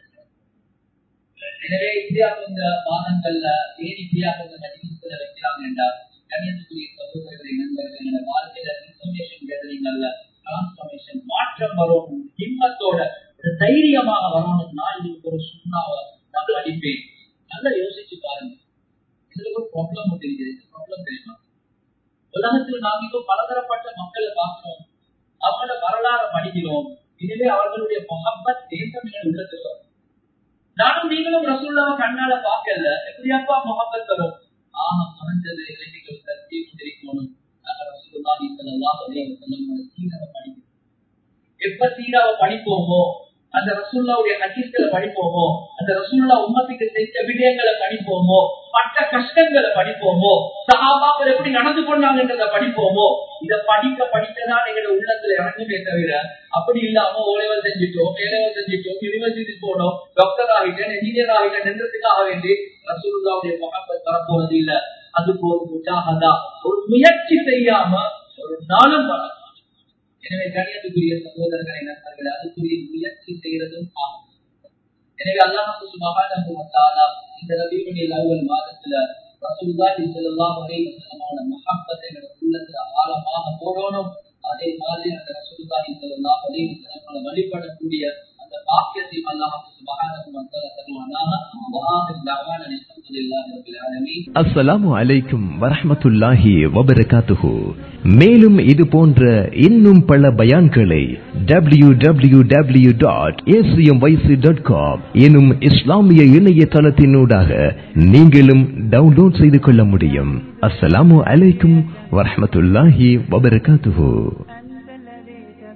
எனவே இந்தியாவுக்கு இந்த மாதங்கள்ல ஏன் இந்தியாவுக்கு இந்த நடிகர்களை வைக்கிறாங்க என்றால் கணியத்துக்குரிய சகோதரர்களை நண்பர்கள் என்னோட வாழ்க்கையில இன்ஃபர்மேஷன் கேதரிங்கல்ல டிரான்ஸ்பர்மேஷன் மாற்றம் வரணும் ஹிம்மத்தோட ஒரு தைரியமாக வரணும் நான் இதுக்கு ஒரு சுண்ணாவை நான் படிப்பேன் நல்லா யோசிச்சு பாருங்க இதுல ஒரு ப்ராப்ளம் ஒன்று இருக்குது ப்ராப்ளம் தெரியுமா உலகத்தில் நாம் இப்போ பலதரப்பட்ட மக்களை பார்க்கிறோம் அவங்களோட வரலாறு படிக்கிறோம் எனவே அவர்களுடைய மொஹப்பத் தேசம் எங்கள் உள்ளத்தில் வரும் நானும் நீங்களும் ரசூல்லாவை கண்ணால பார்க்கல எப்படியாப்பா முகப்பத் வரும் ஆஹா குறைஞ்சது இளைஞர்கள் கத்தி கொண்டிருக்கணும் ரசூல்லா நீங்களெல்லாம் அதே சீராவை படிக்கணும் எப்ப சீராவை படிப்போமோ அந்த ரசூல்லாவுடைய ஹதீஸ்களை படிப்போமோ அந்த ரசூல்லா உம்மத்துக்கு செஞ்ச விடயங்களை படிப்போமோ பட்ட கஷ்டங்களை படிப்போமோ சகாபாக்கள் எப்படி நடந்து கொண்டாங்கன்றத படிப்போமோ இத படிக்க படிக்கதான் எங்களோட உள்ளத்துல இறங்குமே தவிர அப்படி இல்லாம ஓலைவல் செஞ்சுட்டோம் மேலவல் செஞ்சுட்டோம் யூனிவர்சிட்டி போனோம் டாக்டர் ஆகிட்டேன் இன்ஜினியர் ஆகிட்டேன் என்றதுக்காக வேண்டி ரசூல்லாவுடைய மகப்பத் வரப்போறது இல்ல அதுக்கு ஒரு முஜாகதா ஒரு முயற்சி செய்யாம ஒரு நாளும் வராது எனவே கணியத்துக்குரிய சகோதரர்களை நண்பர்கள் அதுக்குரிய முயற்சி செய்யறதும் ஆகும் எனவே அல்லாஹு சுபஹானஹு இந்த ரபீபுல் அவ்வல் மாதத்துல ரசூலுல்லாஹி ஸல்லல்லாஹு அலைஹி வஸல்லம் மஹப்பத்தை எங்க உள்ளத்துல ஆழமாக போடணும் அதே மாதிரி அந்த ரசூலுல்லாஹி ஸல்லல்லாஹு அலைஹி வஸல்லம் வழிபடக்கூடிய அந்த பாக்கியத்தை அல்லாஹ் சுபஹானஹு வ தஆலா தருவானாக வ ஆகிர் தஅவானா அல்ஹம்துலில்லாஹி ரப்பில் ஆலமீன் அஸ்ஸலாமு அலைக்கும் வரஹ்மத்துல்லாஹி வபரகாத்துஹு மேலும் இது போன்ற இன்னும் பல பயான்களை W W W dot dot com எனும் இஸ்லாமிய இணையதளத்தினூடாக நீங்களும் டவுன்லோட் செய்து கொள்ள முடியும் அஸ்ஸலாமு அலைக்கும் வரஹ்மத்துல்லாஹி வபரகாத்துஹு